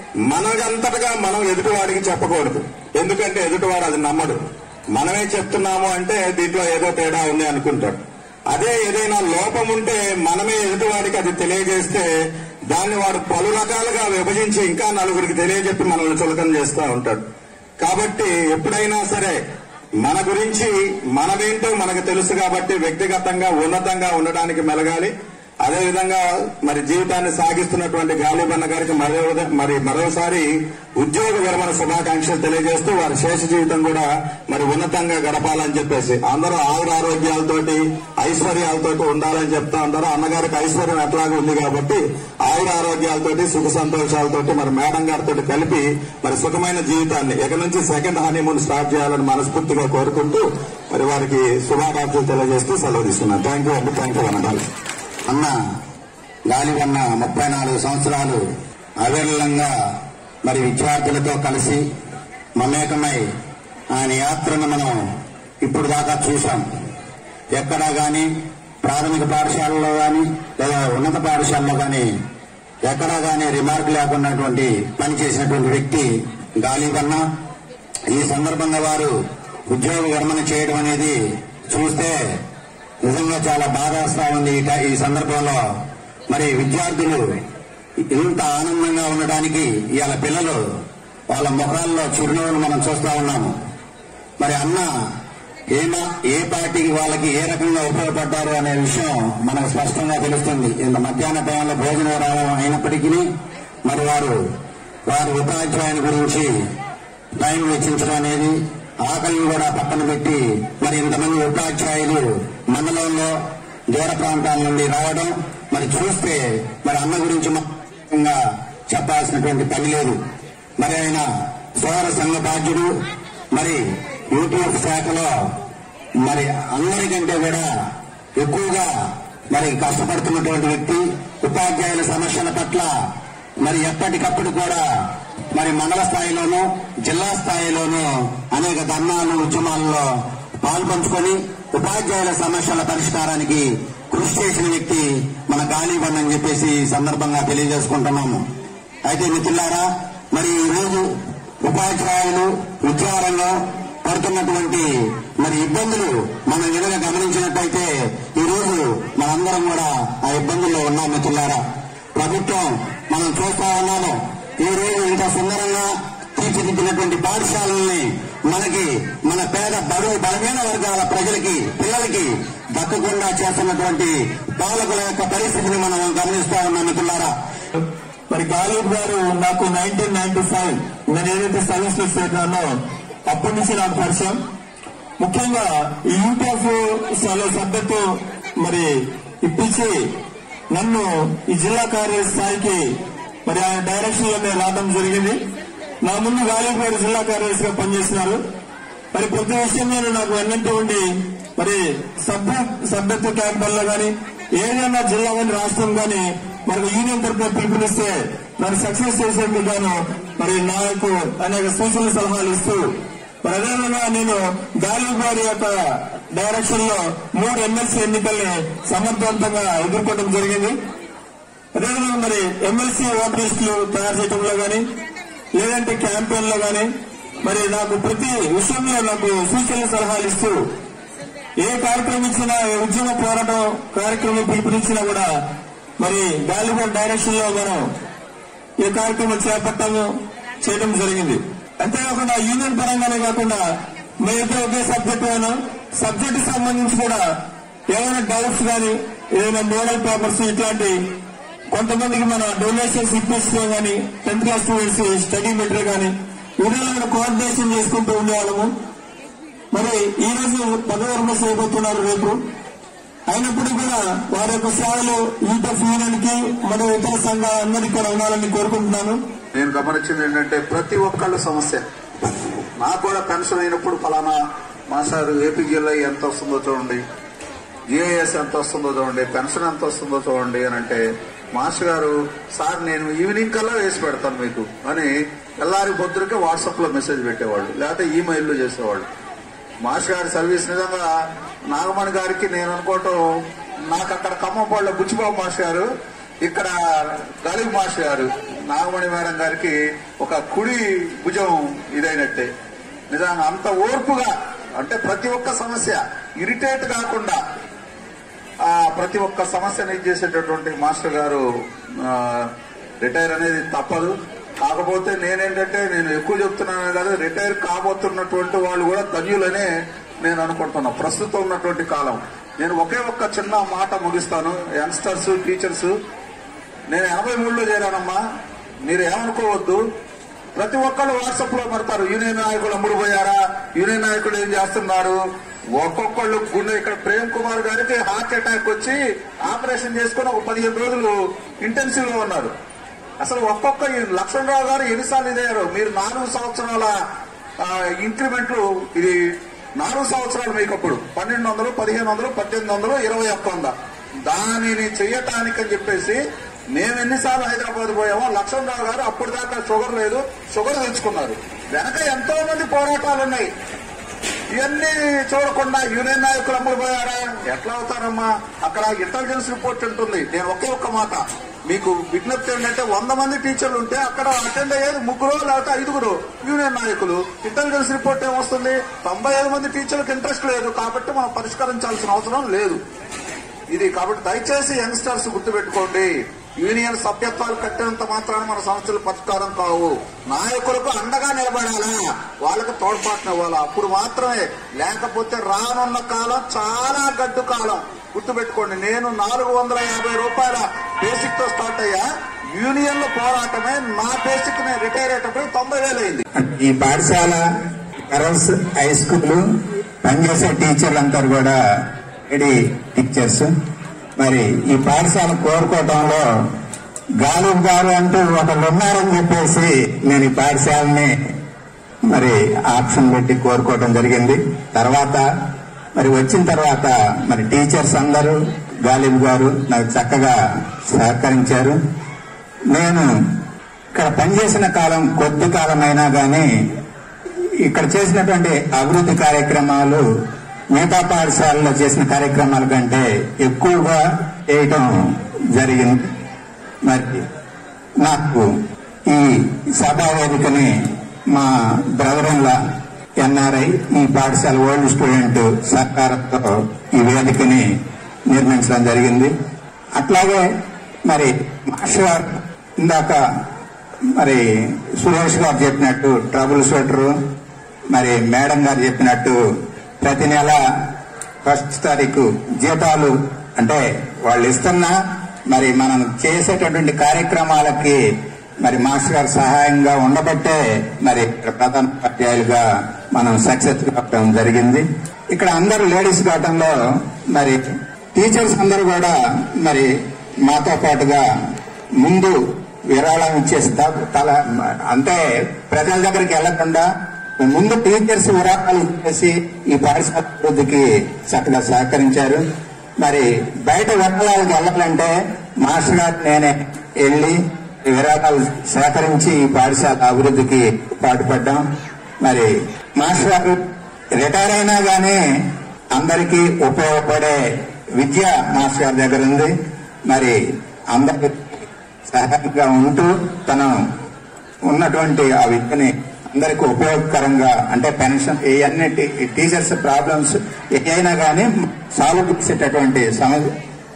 Speaker 6: మనకంతటగా మనం ఎదుటివాడికి చెప్పకూడదు ఎందుకంటే ఎదుటివాడు అది నమ్మడు మనమే చెప్తున్నాము అంటే దీంట్లో ఏదో తేడా ఉంది అనుకుంటాడు అదే ఏదైనా లోపం ఉంటే మనమే ఎదుటివాడికి అది తెలియజేస్తే దాన్ని వాడు పలు రకాలుగా విభజించి ఇంకా నలుగురికి తెలియజెప్పి మనల్ని చులకన చేస్తూ ఉంటాడు కాబట్టి ఎప్పుడైనా సరే మన గురించి మనమేంటో మనకు తెలుసు కాబట్టి వ్యక్తిగతంగా ఉన్నతంగా ఉండడానికి మెలగాలి అదేవిధంగా మరి జీవితాన్ని సాగిస్తున్నటువంటి గాలిబన్న గారికి మరో మరి మరోసారి ఉద్యోగ విరమణ శుభాకాంక్షలు తెలియజేస్తూ వారి శేష జీవితం కూడా మరి ఉన్నతంగా గడపాలని చెప్పేసి అందరూ ఆయుర ఆరోగ్యాలతోటి ఐశ్వర్యాలతోటి ఉండాలని చెప్తా ఉంటారు అన్నగారికి ఐశ్వర్యం ఎట్లాగా ఉంది కాబట్టి ఆయుర ఆరోగ్యాలతోటి సుఖ సంతోషాలతోటి మరి మేడం గారితో కలిపి మరి సుఖమైన జీవితాన్ని ఇక నుంచి సెకండ్ హనీమూన్ స్టార్ట్ చేయాలని మనస్ఫూర్తిగా కోరుకుంటూ మరి వారికి శుభాకాంక్షలు తెలియజేస్తూ సెలవు తీసుకున్నాను థ్యాంక్ యూ అండి థ్యాంక్ యూ అన్నదాలు అన్న గాలివన్న ముప్పై నాలుగు సంవత్సరాలు అవిరళంగా మరి విద్యార్థులతో కలిసి మమేకమై ఆయన యాత్రను మనం ఇప్పుడు దాకా చూశాం ఎక్కడా గాని ప్రాథమిక పాఠశాలలో గాని లేదా ఉన్నత పాఠశాలలో గాని ఎక్కడా గాని రిమార్క్ లేకున్నటువంటి పని చేసినటువంటి వ్యక్తి గాలివన్న ఈ సందర్భంగా వారు ఉద్యోగ విరమణ చేయడం అనేది చూస్తే నిజంగా చాలా బాధేస్తా ఉంది ఈ ట- ఈ సందర్భంలో మరి విద్యార్థులు ఇంత ఆనందంగా ఉండడానికి ఇవాళ పిల్లలు వాళ్ళ ముఖాల్లో చిరునవ్వులు మనం చూస్తా ఉన్నాము మరి అన్న ఏ మా- ఏ పార్టీకి వాళ్ళకి ఏ రకంగా ఉపయోగపడ్డారు అనే విషయం మనకు స్పష్టంగా తెలుస్తుంది ఇంత మధ్యాహ్న టైంలో భోజనం రావడం అయినప్పటికీ మరి వారు వారి ఉపాధ్యాయుని గురించి టైం వెచ్చించడం అనేది ఆకలిని కూడా పక్కన పెట్టి మరి ఇంతమంది ఉపాధ్యాయులు మండలంలో దూర ప్రాంతాల నుండి రావడం మరి చూస్తే మరి అన్న గురించి ముఖ్యంగా చెప్పాల్సినటువంటి పని లేదు మరి ఆయన సోదర సంఘ బాధ్యుడు మరి యూట్యూబ్ శాఖలో మరి అందరికంటే కూడా ఎక్కువగా మరి కష్టపడుతున్నటువంటి వ్యక్తి ఉపాధ్యాయుల సమస్యల పట్ల మరి ఎప్పటికప్పుడు కూడా మరి మండల స్థాయిలోనూ జిల్లా స్థాయిలోనూ అనేక ధర్నాలు ఉద్యమాల్లో పాల్పంచుకొని ఉపాధ్యాయుల సమస్యల పరిష్కారానికి కృషి చేసిన వ్యక్తి మన గాలిబన్ అని చెప్పేసి ఈ సందర్భంగా తెలియజేసుకుంటున్నాము అయితే మిత్రులారా మరి ఈ రోజు ఉపాధ్యాయులు విద్యారంగం పడుతున్నటువంటి మరి ఇబ్బందులు మనం కనుక గమనించినట్టయితే ఈ రోజు మనందరం కూడా ఆ ఇబ్బందుల్లో ఉన్నాం మిత్రులారా ప్రభుత్వం మనం చూస్తా ఉన్నాము ఈ రోజు ఇంత సుందరంగా తీర్చిదిద్దినటువంటి పాఠశాలల్ని మనకి మన పేద బడుగు బలమైన వర్గాల ప్రజలకి పిల్లలకి దక్కకుండా చేస్తున్నటువంటి పాలకుల యొక్క పరిస్థితిని మనం గమనిస్తా ఉన్నాం మిత్రులారా
Speaker 7: మరి గాలిబ్ గారు నాకు నైన్టీన్ నైన్టీ ఫైవ్ నేను ఏదైతే సర్వీస్ లో చేరినానో అప్పటి నుంచి నాకు పరిచయం ముఖ్యంగా ఈ యూటీఎఫ్ సభ్యత్వం మరి ఇప్పించి నన్ను ఈ జిల్లా కార్యదర్శి స్థాయికి మరి ఆయన డైరెక్షన్ లో నేను రావడం జరిగింది నా ముందు గాలిపేట జిల్లా కార్యదర్శిగా పనిచేస్తున్నారు మరి ప్రతి విషయంలో నాకు వెన్నంటి ఉండి మరి సభ్య సభ్యత్వ క్యాంపుల్లో గాని ఏదైనా జిల్లా కానీ రాష్ట్రం కానీ మనకు యూనియన్ తరఫున పిలుపునిస్తే దాన్ని సక్సెస్ చేసేందుకు గాను మరి నాకు అనేక సూచనలు సలహాలు ఇస్తూ మరి అదేవిధంగా నేను గాలి గారి యొక్క డైరెక్షన్ లో మూడు ఎమ్మెల్సీ ఎన్నికల్ని సమర్థవంతంగా ఎదుర్కోవడం జరిగింది అదేవిధంగా మరి ఎమ్మెల్సీ ఓట్ లిస్టులు తయారు చేయడంలో గాని లేదంటే క్యాంపెయిన్ లో గాని మరి నాకు ప్రతి విషయంలో నాకు సూచనలు సలహాలు ఇస్తూ ఏ కార్యక్రమం ఇచ్చినా ఏ ఉద్యమ పోరాటం కార్యక్రమం పిలుపునిచ్చినా కూడా మరి గాలిబోర్డ్ డైరెక్షన్ లో మనం ఈ కార్యక్రమం చేపట్టడం చేయడం జరిగింది అంతేకాకుండా యూనియన్ పరంగానే కాకుండా మేమిద్దరు ఒకే సబ్జెక్ట్ అయినా సబ్జెక్ట్ సంబంధించి కూడా ఏమైనా డౌట్స్ కానీ ఏదైనా మోడల్ పేపర్స్ ఇట్లాంటి కొంతమందికి మన డొనేషన్స్ ఇప్పిస్తే గానీ tenth class students study material కానీ వీటిలో కోఆర్డినేషన్ చేసుకుంటూ ఉండేవాళ్ళము మరి ఈ రోజు పదవర్మ చేయబోతున్నారు రేపు అయినప్పటికీ కూడా వారి యొక్క సేవలు యూటఫ్ యూనియన్ కి మరియు ఇతర సంఘాలందరికీ కూడా ఉండాలని కోరుకుంటున్నాను
Speaker 8: నేను గమనించింది ఏంటంటే ప్రతి ఒక్కళ్ళ సమస్య నాకు కూడా పెన్షన్ అయినప్పుడు ఫలానా మా సార్ ఏపీజీలో ఎంత వస్తుందో చూడండి జిఐఎస్ ఎంత వస్తుందో చూడండి పెన్షన్ ఎంత వస్తుందో చూడండి అని అంటే మాస్టర్ గారు సార్ నేను ఈవినింగ్ కల్లా వేసి పెడతాను మీకు అని ఎల్లారి పొద్దురికే వాట్సాప్ లో మెసేజ్ పెట్టేవాళ్ళు లేకపోతే ఈమెయిల్లో చేసేవాళ్ళు మాస్టర్ గారి సర్వీస్ నిజంగా నాగమణి గారికి నేను అనుకోవటం నాకు అక్కడ ఖమ్మంపాడులో బుచ్చిబాబు మాస్టర్ గారు ఇక్కడ గలీబ్ మాస్టర్ గారు నాగమణి మేడం గారికి ఒక కుడి భుజం ఇదైనట్టే నిజంగా అంత ఓర్పుగా అంటే ప్రతి ఒక్క సమస్య ఇరిటేట్ కాకుండా ఆ ప్రతి ఒక్క సమస్యను ఇది చేసేటటువంటి మాస్టర్ గారు ఆ, రిటైర్ అనేది తప్పదు కాకపోతే నేనేంటంటే నేను ఎక్కువ చెప్తున్నాను కదా రిటైర్ కాబోతున్నటువంటి వాళ్ళు కూడా ధన్యులనే నేను అనుకుంటున్నా ప్రస్తుతం ఉన్నటువంటి కాలం నేను ఒకే ఒక్క చిన్న మాట ముగిస్తాను యంగ్స్టర్స్ టీచర్స్ నేను ఎనభై మూడులో చేరానమ్మా మీరు ఏమనుకోవద్దు ప్రతి ఒక్కళ్ళు వాట్సాప్ లో పెడతారు యూనియన్ నాయకులు అమ్ముడు పోయారా యూనియన్ నాయకులు ఏం చేస్తున్నారు ఒక్కొక్కళ్ళు గుండె ఇక్కడ ప్రేమ్ కుమార్ గారికి హార్ట్ అటాక్ వచ్చి ఆపరేషన్ చేసుకుని ఒక పదిహేను రోజులు ఇంటెన్సివ్ లో ఉన్నారు అసలు ఒక్కొక్క ఈ లక్ష్మణరావు గారు ఎన్నిసార్లు ఇదయ్యారు మీరు నాలుగు సంవత్సరాల ఆ, ఇంక్రిమెంట్లు ఇది నాలుగు సంవత్సరాలు మీకు అప్పుడు పన్నెండు వందలు పదిహేను వందలు పద్దెనిమిది వందలు ఇరవై ఒక్క వంద దానిని చెయ్యటానికని చెప్పేసి మేము ఎన్నిసార్లు హైదరాబాద్ పోయామో లక్ష్మణరావు గారు అప్పుడు దాకా షుగర్ లేదు షుగర్ తెచ్చుకున్నారు వెనక ఎంతో మంది పోరాటాలు ఉన్నాయి ఇవన్నీ చూడకుండా యూనియన్ నాయకులు అమ్ముడు పోయారా ఎట్లా అవుతారమ్మా అక్కడ ఇంటెలిజెన్స్ రిపోర్ట్ ఉంటుంది నేను ఒకే ఒక్క మాట మీకు విజ్ఞప్తి ఏంటంటే వంద మంది టీచర్లు ఉంటే అక్కడ అటెండ్ అయ్యేది ముగ్గురు లేకపోతే ఐదుగురు యూనియన్ నాయకులు ఇంటెలిజెన్స్ రిపోర్ట్ ఏమొస్తుంది తొంభై ఐదు మంది టీచర్లకు ఇంట్రెస్ట్ లేదు కాబట్టి మనం పరిష్కరించాల్సిన అవసరం లేదు ఇది కాబట్టి దయచేసి యంగ్స్టర్స్ గుర్తుపెట్టుకోండి యూనియన్ సభ్యత్వాలు కట్టినంత మాత్రాన మన సమస్యలు పరిష్కారం కావు నాయకులకు అండగా నిలబడాలా వాళ్ళకి తోడ్పాటునివ్వాలా అప్పుడు మాత్రమే లేకపోతే రానున్న కాలం చాలా గడ్డు కాలం గుర్తుపెట్టుకోండి నేను నాలుగు వందల యాభై రూపాయల బేసిక్ తో స్టార్ట్ అయ్యా యూనియన్ లో పోరాటమే నా బేసిక్ నేను రిటైర్ అయ్యేటప్పుడు తొంభై వేలు అయింది
Speaker 9: ఈ పాఠశాల గర్ల్స్ హై స్కూల్ పనిచేసే టీచర్లందరూ కూడా లేడీ టీచర్స్ మరి ఈ పాఠశాల కోరుకోవడంలో గాలిబ్ గారు అంటూ ఒకళ్ళు ఉన్నారని చెప్పేసి నేను ఈ పాఠశాలని మరి ఆప్షన్ పెట్టి కోరుకోవడం జరిగింది తర్వాత మరి వచ్చిన తర్వాత మరి టీచర్స్ అందరూ గాలిబ్ గారు నాకు చక్కగా సహకరించారు నేను ఇక్కడ పనిచేసిన కాలం కొద్ది కాలమైనా గానీ ఇక్కడ చేసినటువంటి అభివృద్ధి కార్యక్రమాలు మిగతా పాఠశాలలో చేసిన కార్యక్రమాల కంటే ఎక్కువగా చేయటం జరిగింది మరి నాకు ఈ సభా వేదికని మా బ్రదర్ల ఎన్ఆర్ఐ ఈ పాఠశాల ఓల్డ్ స్టూడెంట్ సహకారంతో ఈ వేదికని నిర్మించడం జరిగింది అట్లాగే మరి మాస్టర్ గారు ఇందాక మరి సురేష్ గారు చెప్పినట్టు ట్రబుల్ స్వెటర్ మరి మేడం గారు చెప్పినట్టు ప్రతి నెల ఫస్ట్ తారీఖు జీతాలు అంటే వాళ్ళు ఇస్తున్నా మరి మనం చేసేటటువంటి కార్యక్రమాలకి మరి మాస్టర్ గారు సహాయంగా ఉండబట్టే మరి ఇక్కడ ప్రధాన ఉపాధ్యాయులుగా మనం సక్సెస్ కావడం జరిగింది ఇక్కడ అందరూ లేడీస్ కావటంలో మరి టీచర్స్ అందరూ కూడా మరి మాతో పాటుగా ముందు విరాళం ఇచ్చేసి త- తల అంటే ప్రజల దగ్గరికి వెళ్లకుండా ముందు టీచర్స్ విరాళాలు ఇచ్చేసి ఈ పాఠశాల అభివృద్ధికి చక్కగా సహకరించారు మరి బయట విరాళాలకు వెళ్ళాలంటే మాస్టర్ గారు నేనే వెళ్ళి ఈ విరాళాలు సేకరించి ఈ పాఠశాల అభివృద్ధికి పాటుపడ్డాం మరి మాస్టర్ గారు రిటైర్ అయినా గానీ అందరికీ ఉపయోగపడే విద్య మాస్టర్ గారి దగ్గర ఉంది మరి అందరికి సహాయంగా ఉంటూ తను ఉన్నటువంటి ఆ విద్యని అందరికి ఉపయోగకరంగా అంటే పెన్షన్ ఇవన్నీ టీచర్స్ ప్రాబ్లమ్స్ ఏదైనా కానీ సాల్వ్ చేసేటటువంటి సమస్య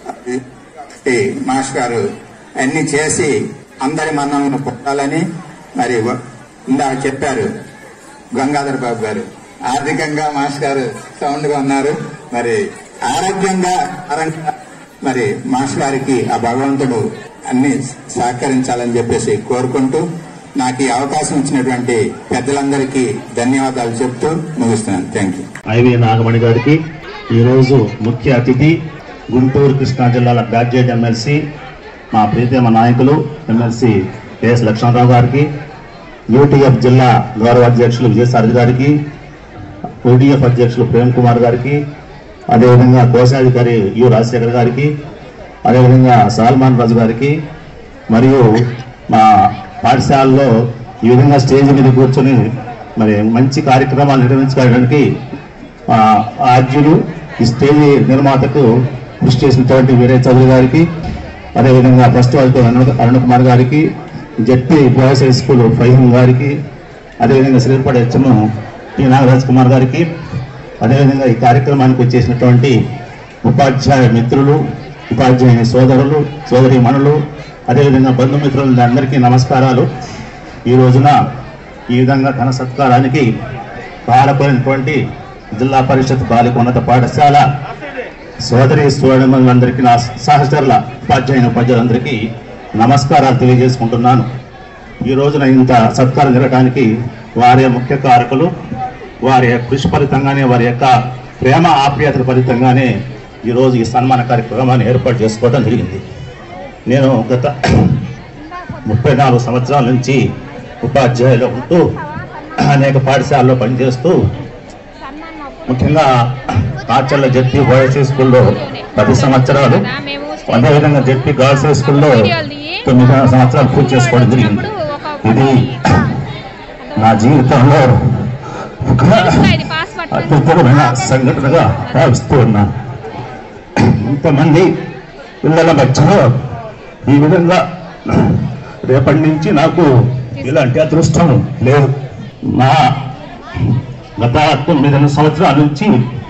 Speaker 9: ఈ మాస్టర్ గారు అన్ని చేసి అందరి మన్నలను పొందాలని మరి వ- ఇందాక చెప్పారు గంగాధర్ బాబు గారు ఆర్థికంగా మాస్టర్ గారు సౌండ్ గా ఉన్నారు మరి ఆరోగ్యంగా పరంగా మరి మాస్టర్ గారికి ఆ భగవంతుడు అన్ని సహకరించాలని చెప్పేసి కోరుకుంటూ నాకు ఈ అవకాశం ఇచ్చినటువంటి పెద్దలందరికీ ధన్యవాదాలు చెప్తూ ముగిస్తున్నాను థ్యాంక్ యూ
Speaker 10: ఐవి నాగమణి గారికి ఈరోజు ముఖ్య అతిథి గుంటూరు కృష్ణా జిల్లాల గ్రాడ్యుయేట్ ఎమ్మెల్సీ మా ప్రీతమ నాయకులు ఎమ్మెల్సీ కెఎస్ లక్ష్మణరావు గారికి యూటీఎఫ్ జిల్లా గౌరవ అధ్యక్షులు విజయసారథి గారికి ఓడిఎఫ్ అధ్యక్షులు ప్రేమ్ కుమార్ గారికి అదేవిధంగా కోశాధికారి యు రాజశేఖర్ గారికి అదేవిధంగా సల్మాన్ రాజు గారికి మరియు మా పాఠశాలలో ఈ విధంగా స్టేజ్ మీద కూర్చొని మరి మంచి కార్యక్రమాలు నిర్వహించుకోవడానికి ఆ ఆర్జులు ఈ స్టేజ్ నిర్మాతకు కృషి చేసినటువంటి వీరయ్య చౌదరి గారికి అదేవిధంగా ఫస్ట్ వాళ్ళతో అరుణ అరుణ్ కుమార్ గారికి జెడ్పీ బాయ్స్ హై స్కూల్ ఫైహం గారికి అదేవిధంగా శ్రీపాటి హెచ్ఎం టి నాగరాజ్ కుమార్ గారికి అదేవిధంగా ఈ కార్యక్రమానికి వచ్చేసినటువంటి ఉపాధ్యాయ మిత్రులు ఉపాధ్యాయ సోదరులు సోదరి మనులు అదేవిధంగా బంధుమిత్రులు అందరికీ నమస్కారాలు ఈ రోజున ఈ విధంగా ఘన సత్కారానికి పాల్గొనటువంటి జిల్లా పరిషత్ బాలిక ఉన్నత పాఠశాల సోదరి సోదరులందరికీ నా సహచరుల ఉపాధ్యాయుని ఉపాధ్యాయులందరికీ నమస్కారాలు తెలియజేసుకుంటున్నాను ఈ రోజున ఇంత సత్కారం జరగడానికి వారి ముఖ్య కారకులు వారి కృషి ఫలితంగానే వారి యొక్క ప్రేమ ఆప్యాయతల ఫలితంగానే ఈరోజు ఈ సన్మాన కార్యక్రమాన్ని ఏర్పాటు చేసుకోవడం జరిగింది నేను గత ముప్పై నాలుగు సంవత్సరాల నుంచి ఉపాధ్యాయులు ఉంటూ అనేక పాఠశాలలో పనిచేస్తూ ముఖ్యంగా ఆచర్ల జెడ్పీ బాయ్స్ హై స్కూల్లో పది సంవత్సరాలు అదేవిధంగా జెడ్పీ గర్ల్స్ హై స్కూల్లో తొమ్మిది సంవత్సరాలు పూర్తి చేసుకోవడం జరిగింది ఇది నా జీవితంలో ఒక అద్భుతమైన సంఘటనగా భావిస్తూ ఉన్నాను ఇంతమంది పిల్లల మధ్యలో ఈ విధంగా రేపటి నుంచి నాకు ఇలాంటి అదృష్టం లేదు నా గత తొమ్మిది సంవత్సరాల నుంచి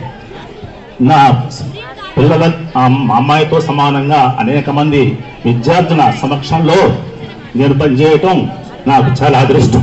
Speaker 10: నా పిల్లల అమ్- అమ్మాయితో సమానంగా అనేక మంది విద్యార్థుల సమక్షంలో నేను పనిచేయటం నాకు చాలా అదృష్టం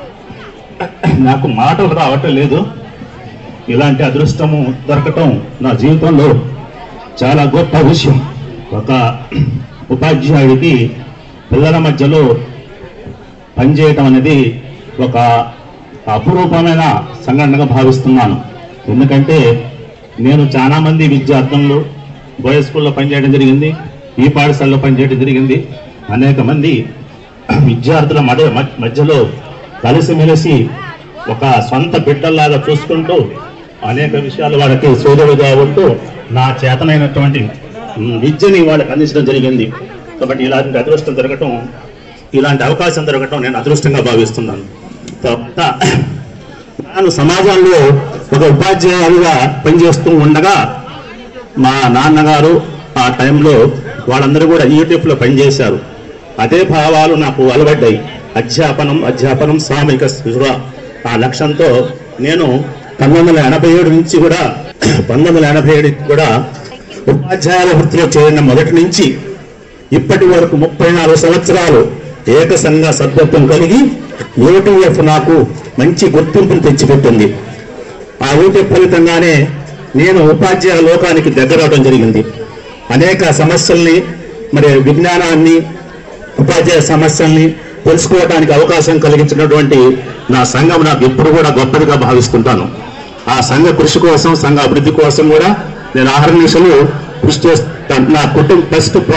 Speaker 10: నాకు మాటలు రావటం లేదు ఇలాంటి అదృష్టము దొరకటం నా జీవితంలో చాలా గొప్ప విషయం ఒక ఉపాధ్యాయుడికి పిల్లల మధ్యలో పనిచేయటం అనేది ఒక అపురూపమైన సంఘటనగా భావిస్తున్నాను ఎందుకంటే నేను చాలా మంది విద్యార్థులు బాయ్స్ స్కూల్లో పనిచేయడం జరిగింది ఈ పాఠశాలలో పనిచేయడం జరిగింది అనేక మంది విద్యార్థుల మధ్య మధ్యలో కలిసిమెలిసి ఒక సొంత బిడ్డల్లాగా చూసుకుంటూ అనేక విషయాలు వాళ్ళకి సోదరుగా ఉంటూ నా చేతనైనటువంటి మ్, విద్యని వాళ్ళకి అందించడం జరిగింది కాబట్టి ఇలాంటి అదృష్టం జరగటం ఇలాంటి అవకాశం దొరకటం నేను అదృష్టంగా భావిస్తున్నాను తర్వాత తాను సమాజంలో ఒక ఉపాధ్యాయులుగా పనిచేస్తూ ఉండగా మా నాన్నగారు ఆ టైంలో వాళ్ళందరూ కూడా యూట్యూబ్ లో పనిచేశారు అదే భావాలు నాకు అలవడ్డాయి అధ్యాపనం అధ్యాపనం సామూహిక స్పృహ ఆ లక్ష్యంతో నేను పంతొమ్మిది వందల ఎనభై ఏడు నుంచి కూడా పంతొమ్మిది వందల ఎనభై ఏడు కూడా ఉపాధ్యాయుల వృత్తిలో చేరిన మొదటి నుంచి ఇప్పటి వరకు ముప్పై నాలుగు సంవత్సరాలు ఏకసంగా సభ్యత్వం కలిగి యూటీఎఫ్ నాకు మంచి గుర్తింపును తెచ్చిపెట్టింది ఆ యూటీఎఫ్ ఫలితంగానే నేను ఉపాధ్యాయ లోకానికి దగ్గరవడం జరిగింది అనేక సమస్యల్ని మరి విజ్ఞానాన్ని ఉపాధ్యాయ సమస్యల్ని తెలుసుకోవడానికి అవకాశం కలిగించినటువంటి నా సంఘం నాకు ఎప్పుడు కూడా గొప్పదిగా భావిస్తుంటాను ఆ సంఘ కృషి కోసం సంఘ అభివృద్ధి కోసం కూడా నేను ఆహర్నిశలు కృషి చేస్తాను నా కుటుంబ ఫస్ట్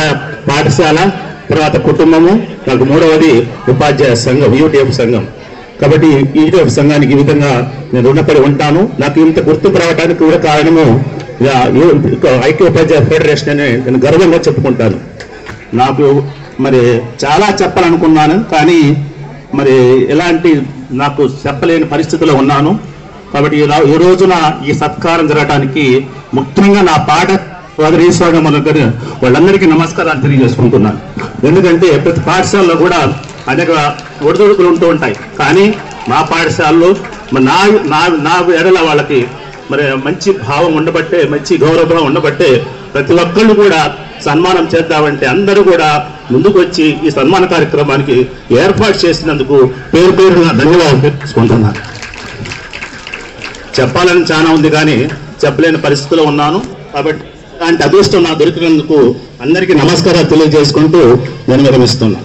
Speaker 10: పాఠశాల తర్వాత కుటుంబము నాకు మూడవది ఉపాధ్యాయ సంఘం యూటీఎఫ్ సంఘం కాబట్టి ఈ యూటీఎఫ్ సంఘానికి ఈ విధంగా నేను రుణపడి ఉంటాను నాకు ఇంత గుర్తింపు రావడానికి కూడా కారణము ఇక యూ- ఇక ఐక్య ఉపాధ్యాయ ఫెడరేషన్ అని నేను గర్వంగా చెప్పుకుంటాను నాకు మరి చాలా చెప్పాలనుకున్నాను కానీ మరి ఎలాంటి నాకు చెప్పలేని పరిస్థితిలో ఉన్నాను కాబట్టి ఈ రా- ఈ రోజున ఈ సత్కారం జరగడానికి ముఖ్యంగా నా పాట సోదరి ఈశ్వరమ్మ గారు వాళ్ళందరికీ నమస్కారాలు తెలియజేసుకుంటున్నాను ఎందుకంటే ప్రతి పాఠశాలలో కూడా అనేక ఒడిదొడుకులు ఉంటూ ఉంటాయి కానీ మా పాఠశాలలో మరి నా నా నా ఎడల వాళ్ళకి మరి మంచి భావం ఉండబట్టే మంచి గౌరవం ఉండబట్టే ప్రతి ఒక్కళ్ళు కూడా సన్మానం చేద్దామంటే అందరూ కూడా ముందుకు వచ్చి ఈ సన్మాన కార్యక్రమానికి ఏర్పాటు చేసినందుకు పేరు పేరున ధన్యవాదాలు తెలుసుకుంటున్నాను చెప్పాలని చాలా ఉంది కానీ చెప్పలేని పరిస్థితిలో ఉన్నాను కాబట్టి అలాంటి అదృష్టం నాకు దొరికినందుకు అందరికీ నమస్కారాలు తెలియజేసుకుంటూ నేను విరమిస్తున్నాను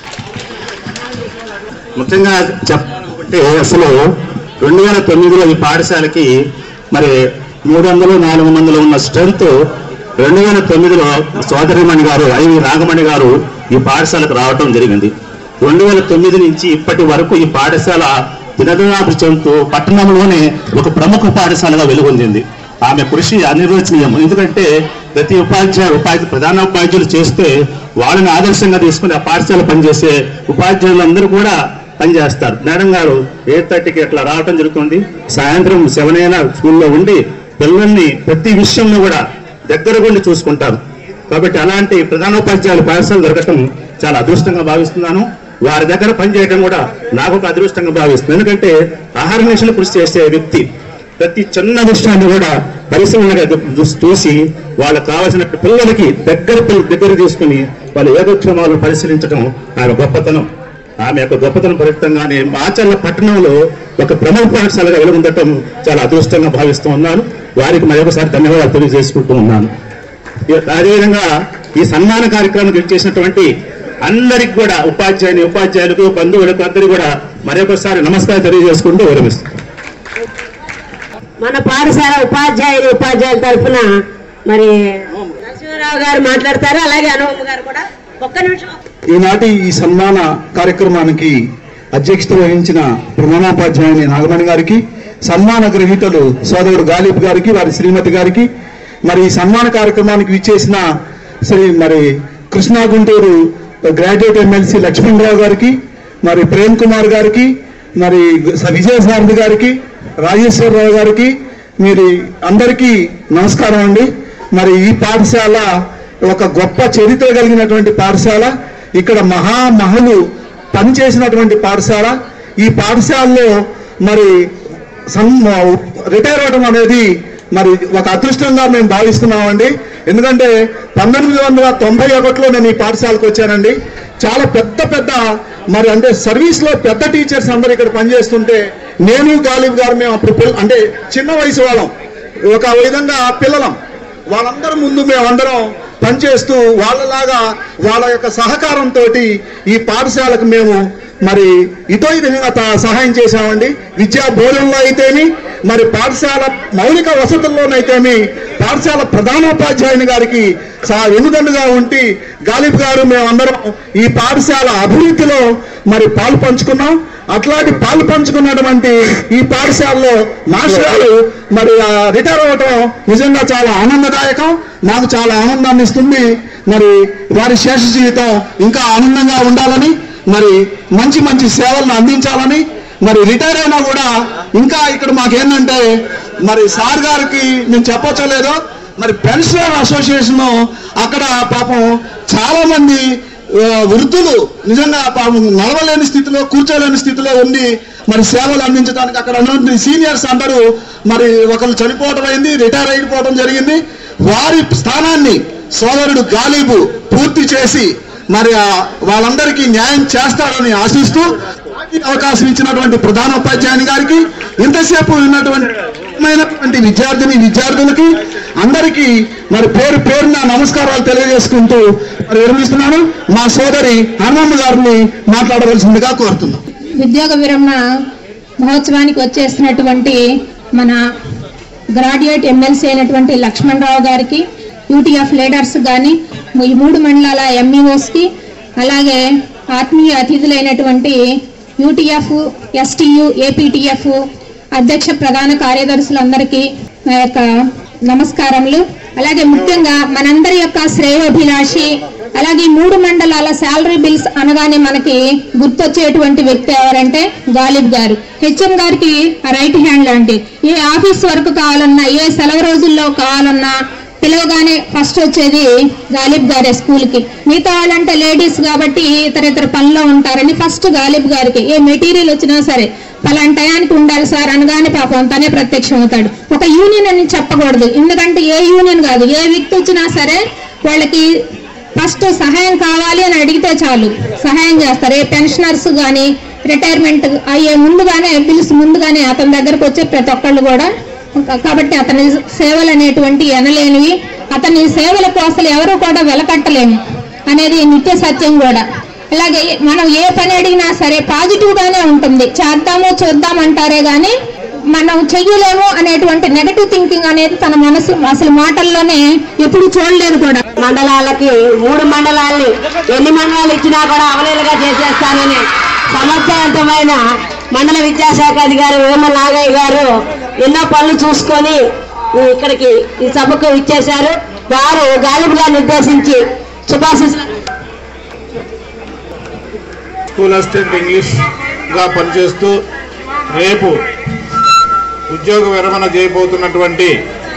Speaker 10: ముఖ్యంగా చెప్పాలంటే అసలు రెండు వేల తొమ్మిదిలో ఈ పాఠశాలకి మరి మూడు వందలు నాలుగు వందలు ఉన్న స్ట్రెంత్ రెండు వేల తొమ్మిదిలో సోదరిమణి గారు ఐవి రాగమణి గారు ఈ పాఠశాలకు రావటం జరిగింది రెండు వేల తొమ్మిది నుంచి ఇప్పటి వరకు ఈ పాఠశాల దినదినాభివృద్ధి చెందుతూ పట్టణంలోనే ఒక ప్రముఖ పాఠశాలగా వెలుగొందింది ఆమె కృషి అనిర్వచనీయం ఎందుకంటే ప్రతి ఉపాధ్యాయ ఉపాధ్యాయ ప్రధాన ఉపాధ్యాయులు చేస్తే వాళ్ళని ఆదర్శంగా తీసుకుని ఆ పాఠశాల పనిచేసే ఉపాధ్యాయులందరూ కూడా పనిచేస్తారు మేడం గారు ఎయిట్ థర్టీకి అట్లా రావటం జరుగుతుంది సాయంత్రం సెవెన్ అయినా స్కూల్లో ఉండి పిల్లల్ని ప్రతి విషయంలో కూడా దగ్గర ఉండి చూసుకుంటారు కాబట్టి అలాంటి ప్రధానోపాధ్యాయుల పాఠశాల దొరకటం చాలా అదృష్టంగా భావిస్తున్నాను వారి దగ్గర పనిచేయడం కూడా నాకు ఒక అదృష్టంగా భావిస్తుంది ఎందుకంటే ఆహార నిమిషాలు కృషి చేసే వ్యక్తి ప్రతి చిన్న విషయాన్ని కూడా పరిశీలనగా చూ- చూసి వాళ్ళకి కావాల్సిన పిల్లలకి దగ్గర పిల్ల- దగ్గర తీసుకుని వాళ్ళ యోగక్షేమాలను పరిశీలించడం ఆమె గొప్పతనం ఆమె యొక్క గొప్పతనం ఫలితంగానే మాచర్ల పట్టణంలో ఒక ప్రముఖ పాఠశాలగా వెలుగొందటం చాలా అదృష్టంగా భావిస్తూ ఉన్నాను వారికి మరొకసారి ధన్యవాదాలు తెలియజేసుకుంటూ ఉన్నాను ఇక అదేవిధంగా ఈ సన్మాన కార్యక్రమం చేసినటువంటి అందరికి కూడా ఉపాధ్యాయుని ఉపాధ్యాయులకు బంధువులకు అందరికీ కూడా మరొకసారి నమస్కారం తెలియజేసుకుంటూ విరమిస్తాను
Speaker 4: మన పాఠశాల ఉపాధ్యాయులు ఉపాధ్యాయుల తరఫున మరి నరసింహరావు గారు మాట్లాడతారు అలాగే అనుపమ గారు కూడా ఒక్క నిమిషం
Speaker 11: ఈనాటి ఈ సన్మాన కార్యక్రమానికి అధ్యక్షత వహించిన ప్రధానోపాధ్యాయుని నాగమణి గారికి సన్మాన గ్రహీతలు సోదరుడు గాలిబ్ గారికి వారి శ్రీమతి గారికి మరి ఈ సన్మాన కార్యక్రమానికి విచ్చేసిన శ్రీ మరి కృష్ణా గుంటూరు గ్రాడ్యుయేట్ ఎమ్మెల్సీ లక్ష్మణరావు గారికి మరి ప్రేమ్ కుమార్ గారికి మరి విజయసారథి గారికి రాజేశ్వరరావు గారికి మీరు అందరికీ నమస్కారం అండి మరి ఈ పాఠశాల ఒక గొప్ప చరిత్ర కలిగినటువంటి పాఠశాల ఇక్కడ మహామహులు పనిచేసినటువంటి పాఠశాల ఈ పాఠశాలలో మరి సం- రిటైర్ అవ్వడం అనేది మరి ఒక అదృష్టంగా మేము భావిస్తున్నామండి ఎందుకంటే పంతొమ్మిది వందల తొంభై ఒకటిలో నేను ఈ పాఠశాలకు వచ్చానండి చాలా పెద్ద పెద్ద మరి అంటే సర్వీస్ లో పెద్ద టీచర్స్ అందరు ఇక్కడ పనిచేస్తుంటే నేను గాలిబ్ గారు మేము అప్పుడు పిల్ల- అంటే చిన్న వయసు వాళ్ళం ఒక విధంగా పిల్లలం వాళ్ళందరి ముందు మేమందరం పనిచేస్తూ వాళ్ళలాగా వాళ్ళ యొక్క సహకారంతో ఈ పాఠశాలకు మేము మరి ఇతో ఈ విధంగా త- సహాయం చేశామండి విద్యా బోధనలో అయితేమి మరి పాఠశాల మౌలిక వసతుల్లోనైతేమి పాఠశాల ప్రధానోపాధ్యాయుని గారికి సా- వెన్నుదన్నుగా ఉండి గాలిబ్ గారు మేమందరం ఈ పాఠశాల అభివృద్ధిలో మరి పాలు పంచుకున్నాం అట్లాంటి పాలు పంచుకున్నటువంటి ఈ పాఠశాలలో మాస్టర్ గారు మరి ఆ, రిటైర్ అవ్వటం నిజంగా చాలా ఆనందదాయకం నాకు చాలా ఆనందాన్ని ఇస్తుంది మరి వారి శేష జీవితం ఇంకా ఆనందంగా ఉండాలని మరి మంచి మంచి సేవలను అందించాలని మరి రిటైర్ అయినా కూడా ఇంకా ఇక్కడ మాకేంటంటే మరి సార్ గారికి నేను చెప్పొచ్చో లేదో మరి పెన్షనర్ అసోసియేషన్ అక్కడ పాపం చాలా మంది ఆ, వృద్ధులు నిజంగా పాపం నడవలేని స్థితిలో కూర్చోలేని స్థితిలో ఉండి మరి సేవలు అందించడానికి అక్కడ ఉన్నటువంటి సీనియర్స్ అందరూ మరి ఒకరు చనిపోవడం అయింది రిటైర్ అయిపోవడం జరిగింది వారి స్థానాన్ని సోదరుడు గాలిబు పూర్తి చేసి మరి ఆ వాళ్ళందరికీ న్యాయం చేస్తారని ఆశిస్తూ ఈ అవకాశం ఇచ్చినటువంటి ప్రధాన ఉపాధ్యాయుని గారికి ఇంతసేపు ఉన్నటువంటి మైనటువంటి విద్యార్థిని విద్యార్థులకి అందరికీ మరి పేరు పేరున నమస్కారాలు తెలియజేసుకుంటూ మరి విరమిస్తున్నాను మా సోదరి హనుమమ్మ గారిని మాట్లాడవలసిందిగా కోరుతున్నాం
Speaker 12: ఉద్యోగ విరమణ మహోత్సవానికి వచ్చేసినటువంటి మన గ్రాడ్యుయేట్ ఎమ్మెల్సీ అయినటువంటి లక్ష్మణరావు గారికి యూటీఎఫ్ లీడర్స్ కానీ ఈ మూడు మండలాల ఎంఈఓస్కి అలాగే ఆత్మీయ అతిథులైనటువంటి యూటీఎఫ్ ఎస్టీయు ఏపీటీఎఫ్ అధ్యక్ష ప్రధాన కార్యదర్శులందరికీ నా యొక్క నమస్కారములు అలాగే ముఖ్యంగా మనందరి యొక్క శ్రేయోభిలాషి అలాగే ఈ మూడు మండలాల శాలరీ బిల్స్ అనగానే మనకి గుర్తొచ్చేటువంటి వ్యక్తి ఎవరంటే గాలిబ్ గారు హెచ్ఎం గారికి రైట్ హ్యాండ్ లాంటి ఏ ఆఫీస్ వర్క్ కావాలన్నా ఏ సెలవు రోజుల్లో కావాలన్నా పిలవగానే ఫస్ట్ వచ్చేది గాలిబ్ గారే స్కూల్ కి మిగతా వాళ్ళంటే లేడీస్ కాబట్టి ఇతర ఇతర పనిలో ఉంటారని ఫస్ట్ గాలిబ్ గారికి ఏ మెటీరియల్ వచ్చినా సరే పలాంటి టయానికి ఉండాలి సార్ అనగానే పాపం తనే ప్రత్యక్షం అవుతాడు ఒక యూనియన్ అని చెప్పకూడదు ఎందుకంటే ఏ యూనియన్ కాదు ఏ వ్యక్తి వచ్చినా సరే వాళ్ళకి ఫస్ట్ సహాయం కావాలి అని అడిగితే చాలు సహాయం చేస్తారు ఏ పెన్షనర్స్ కానీ రిటైర్మెంట్ అయ్యే ముందుగానే బిల్స్ ముందుగానే అతని దగ్గరకు వచ్చే ప్రతి ఒక్కళ్ళు కూడా కాబట్టి అతని సేవలు అనేటువంటి ఎనలేనివి అతని సేవల కోసం ఎవరు కూడా వెలకట్టలేము అనేది నిత్య సత్యం కూడా అలాగే మనం ఏ పని అడిగినా సరే పాజిటివ్ గానే ఉంటుంది చేద్దాము చూద్దాం అంటారే గాని మనం చెయ్యలేము అనేటువంటి నెగటివ్ థింకింగ్ అనేది తన మనసు అసలు మాటల్లోనే ఎప్పుడు చూడలేదు కూడా
Speaker 4: మండలాలకి మూడు మండలాల్ని ఎన్ని మండలాలు ఇచ్చినా కూడా అవలేలుగా చేసేస్తానని సమర్థవంతమైన మండల విద్యాశాఖ అధికారి వేమ నాగయ్య గారు ఎన్నో పనులు చూసుకొని ఈ ఇక్కడికి ఈ సభకు ఇచ్చేశారు వారు గాలిబుగా నిర్దేశించి శుభాశిస్సులు
Speaker 13: స్కూల్ అసిస్టెంట్ ఇంగ్లీష్ గా పనిచేస్తూ రేపు ఉద్యోగ విరమణ చేయబోతున్నటువంటి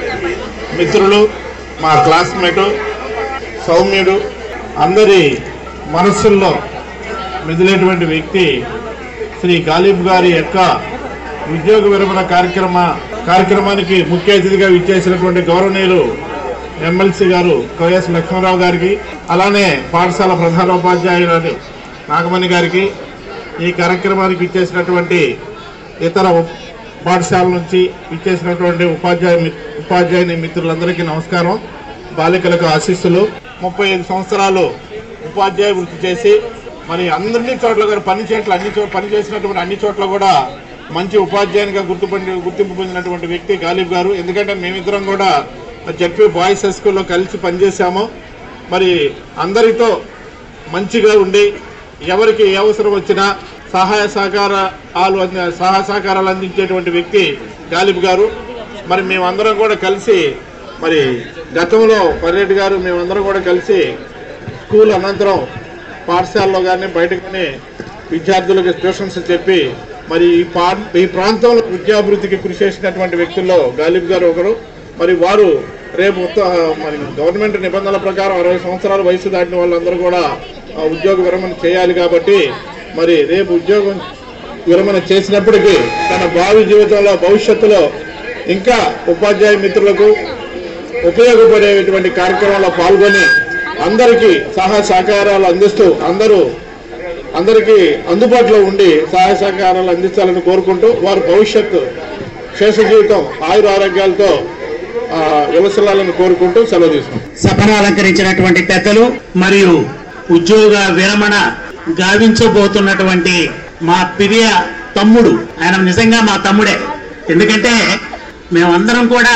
Speaker 13: మిత్రులు మా క్లాస్మేటు సౌమ్యుడు అందరి మనస్సుల్లో మెదిలేటువంటి వ్యక్తి శ్రీ గాలిబ్ గారి యొక్క ఉద్యోగ విరమణ కార్యక్రమ కార్యక్రమానికి ముఖ్య అతిథిగా విచ్చేసినటువంటి గౌరవనీయులు ఎమ్మెల్సీ గారు కోఎస్ లక్ష్మణరావు గారికి అలానే పాఠశాల ప్రధానోపాధ్యాయులు నాగమణి గారికి ఈ కార్యక్రమానికి ఇచ్చేసినటువంటి ఇతర ఉప్- పాఠశాల నుంచి ఇచ్చేసినటువంటి ఉపాధ్యాయ మి- ఉపాధ్యాయుని మిత్రులందరికీ నమస్కారం బాలికలకు ఆశీస్సులు ముప్పై ఐదు సంవత్సరాలు ఉపాధ్యాయ వృత్తి చేసి మరి అందరినీ చోట్ల కూడా పని చేయట్లు అన్ని చోట్ల పని చేసినటువంటి అన్ని చోట్ల కూడా మంచి ఉపాధ్యాయునిగా గుర్తుపడి గుర్తింపు పొందినటువంటి వ్యక్తి గాలిబ్ గారు ఎందుకంటే మేమిద్దరం కూడా జడ్పీ బాయ్స్ హై స్కూల్లో కలిసి పనిచేశాము మరి అందరితో మంచిగా ఉండి ఎవరికి ఏ అవసరం వచ్చినా సహాయ సహకారాలు అంది- సహాయ సహకారాలు అందించేటువంటి వ్యక్తి గాలిబ్ గారు మరి మేమందరం కూడా కలిసి మరి గతంలో పర్రెడ్డి గారు మేమందరం కూడా కలిసి స్కూల్ అనంతరం పాఠశాలలో కానీ బయట కానీ విద్యార్థులకు ట్యూషన్స్ చెప్పి మరి ఈ పా ఈ ప్రాంతంలో విద్యాభివృద్ధికి కృషి చేసినటువంటి వ్యక్తుల్లో గాలిబ్ గారు ఒకరు మరి వారు రేపు ఉత్త- మరి గవర్నమెంట్ నిబంధనల ప్రకారం అరవై సంవత్సరాల వయసు దాటిన వాళ్ళందరూ కూడా ఆ, ఉద్యోగ విరమణ చేయాలి కాబట్టి మరి రేపు ఉద్యోగం విరమణ చేసినప్పటికీ తన భావి జీవితంలో భవిష్యత్తులో ఇంకా ఉపాధ్యాయ మిత్రులకు ఉపయోగపడేటువంటి కార్యక్రమాల్లో పాల్గొని అందరికీ సహాయ సహకారాలు అందిస్తూ అందరూ అందరికీ అందుబాటులో ఉండి సహాయ సహకారాలు అందించాలని కోరుకుంటూ వారి భవిష్యత్తు శేష జీవితం ఆయుర ఆరోగ్యాలతో ఆ, విలసిల్లాలని కోరుకుంటూ సెలవు తీసుకుంటాం
Speaker 14: సభను అలంకరించినటువంటి పెద్దలు మరియు ఉద్యోగ విరమణ గావించబోతున్నటువంటి మా ప్రియ తమ్ముడు ఆయన నిజంగా మా తమ్ముడే ఎందుకంటే మేమందరం కూడా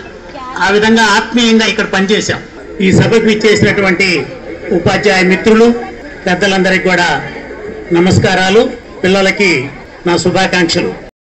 Speaker 14: ఆ విధంగా ఆత్మీయంగా ఇక్కడ పనిచేశాం ఈ సభకు ఇచ్చేసినటువంటి ఉపాధ్యాయ మిత్రులు పెద్దలందరికీ కూడా నమస్కారాలు పిల్లలకి నా శుభాకాంక్షలు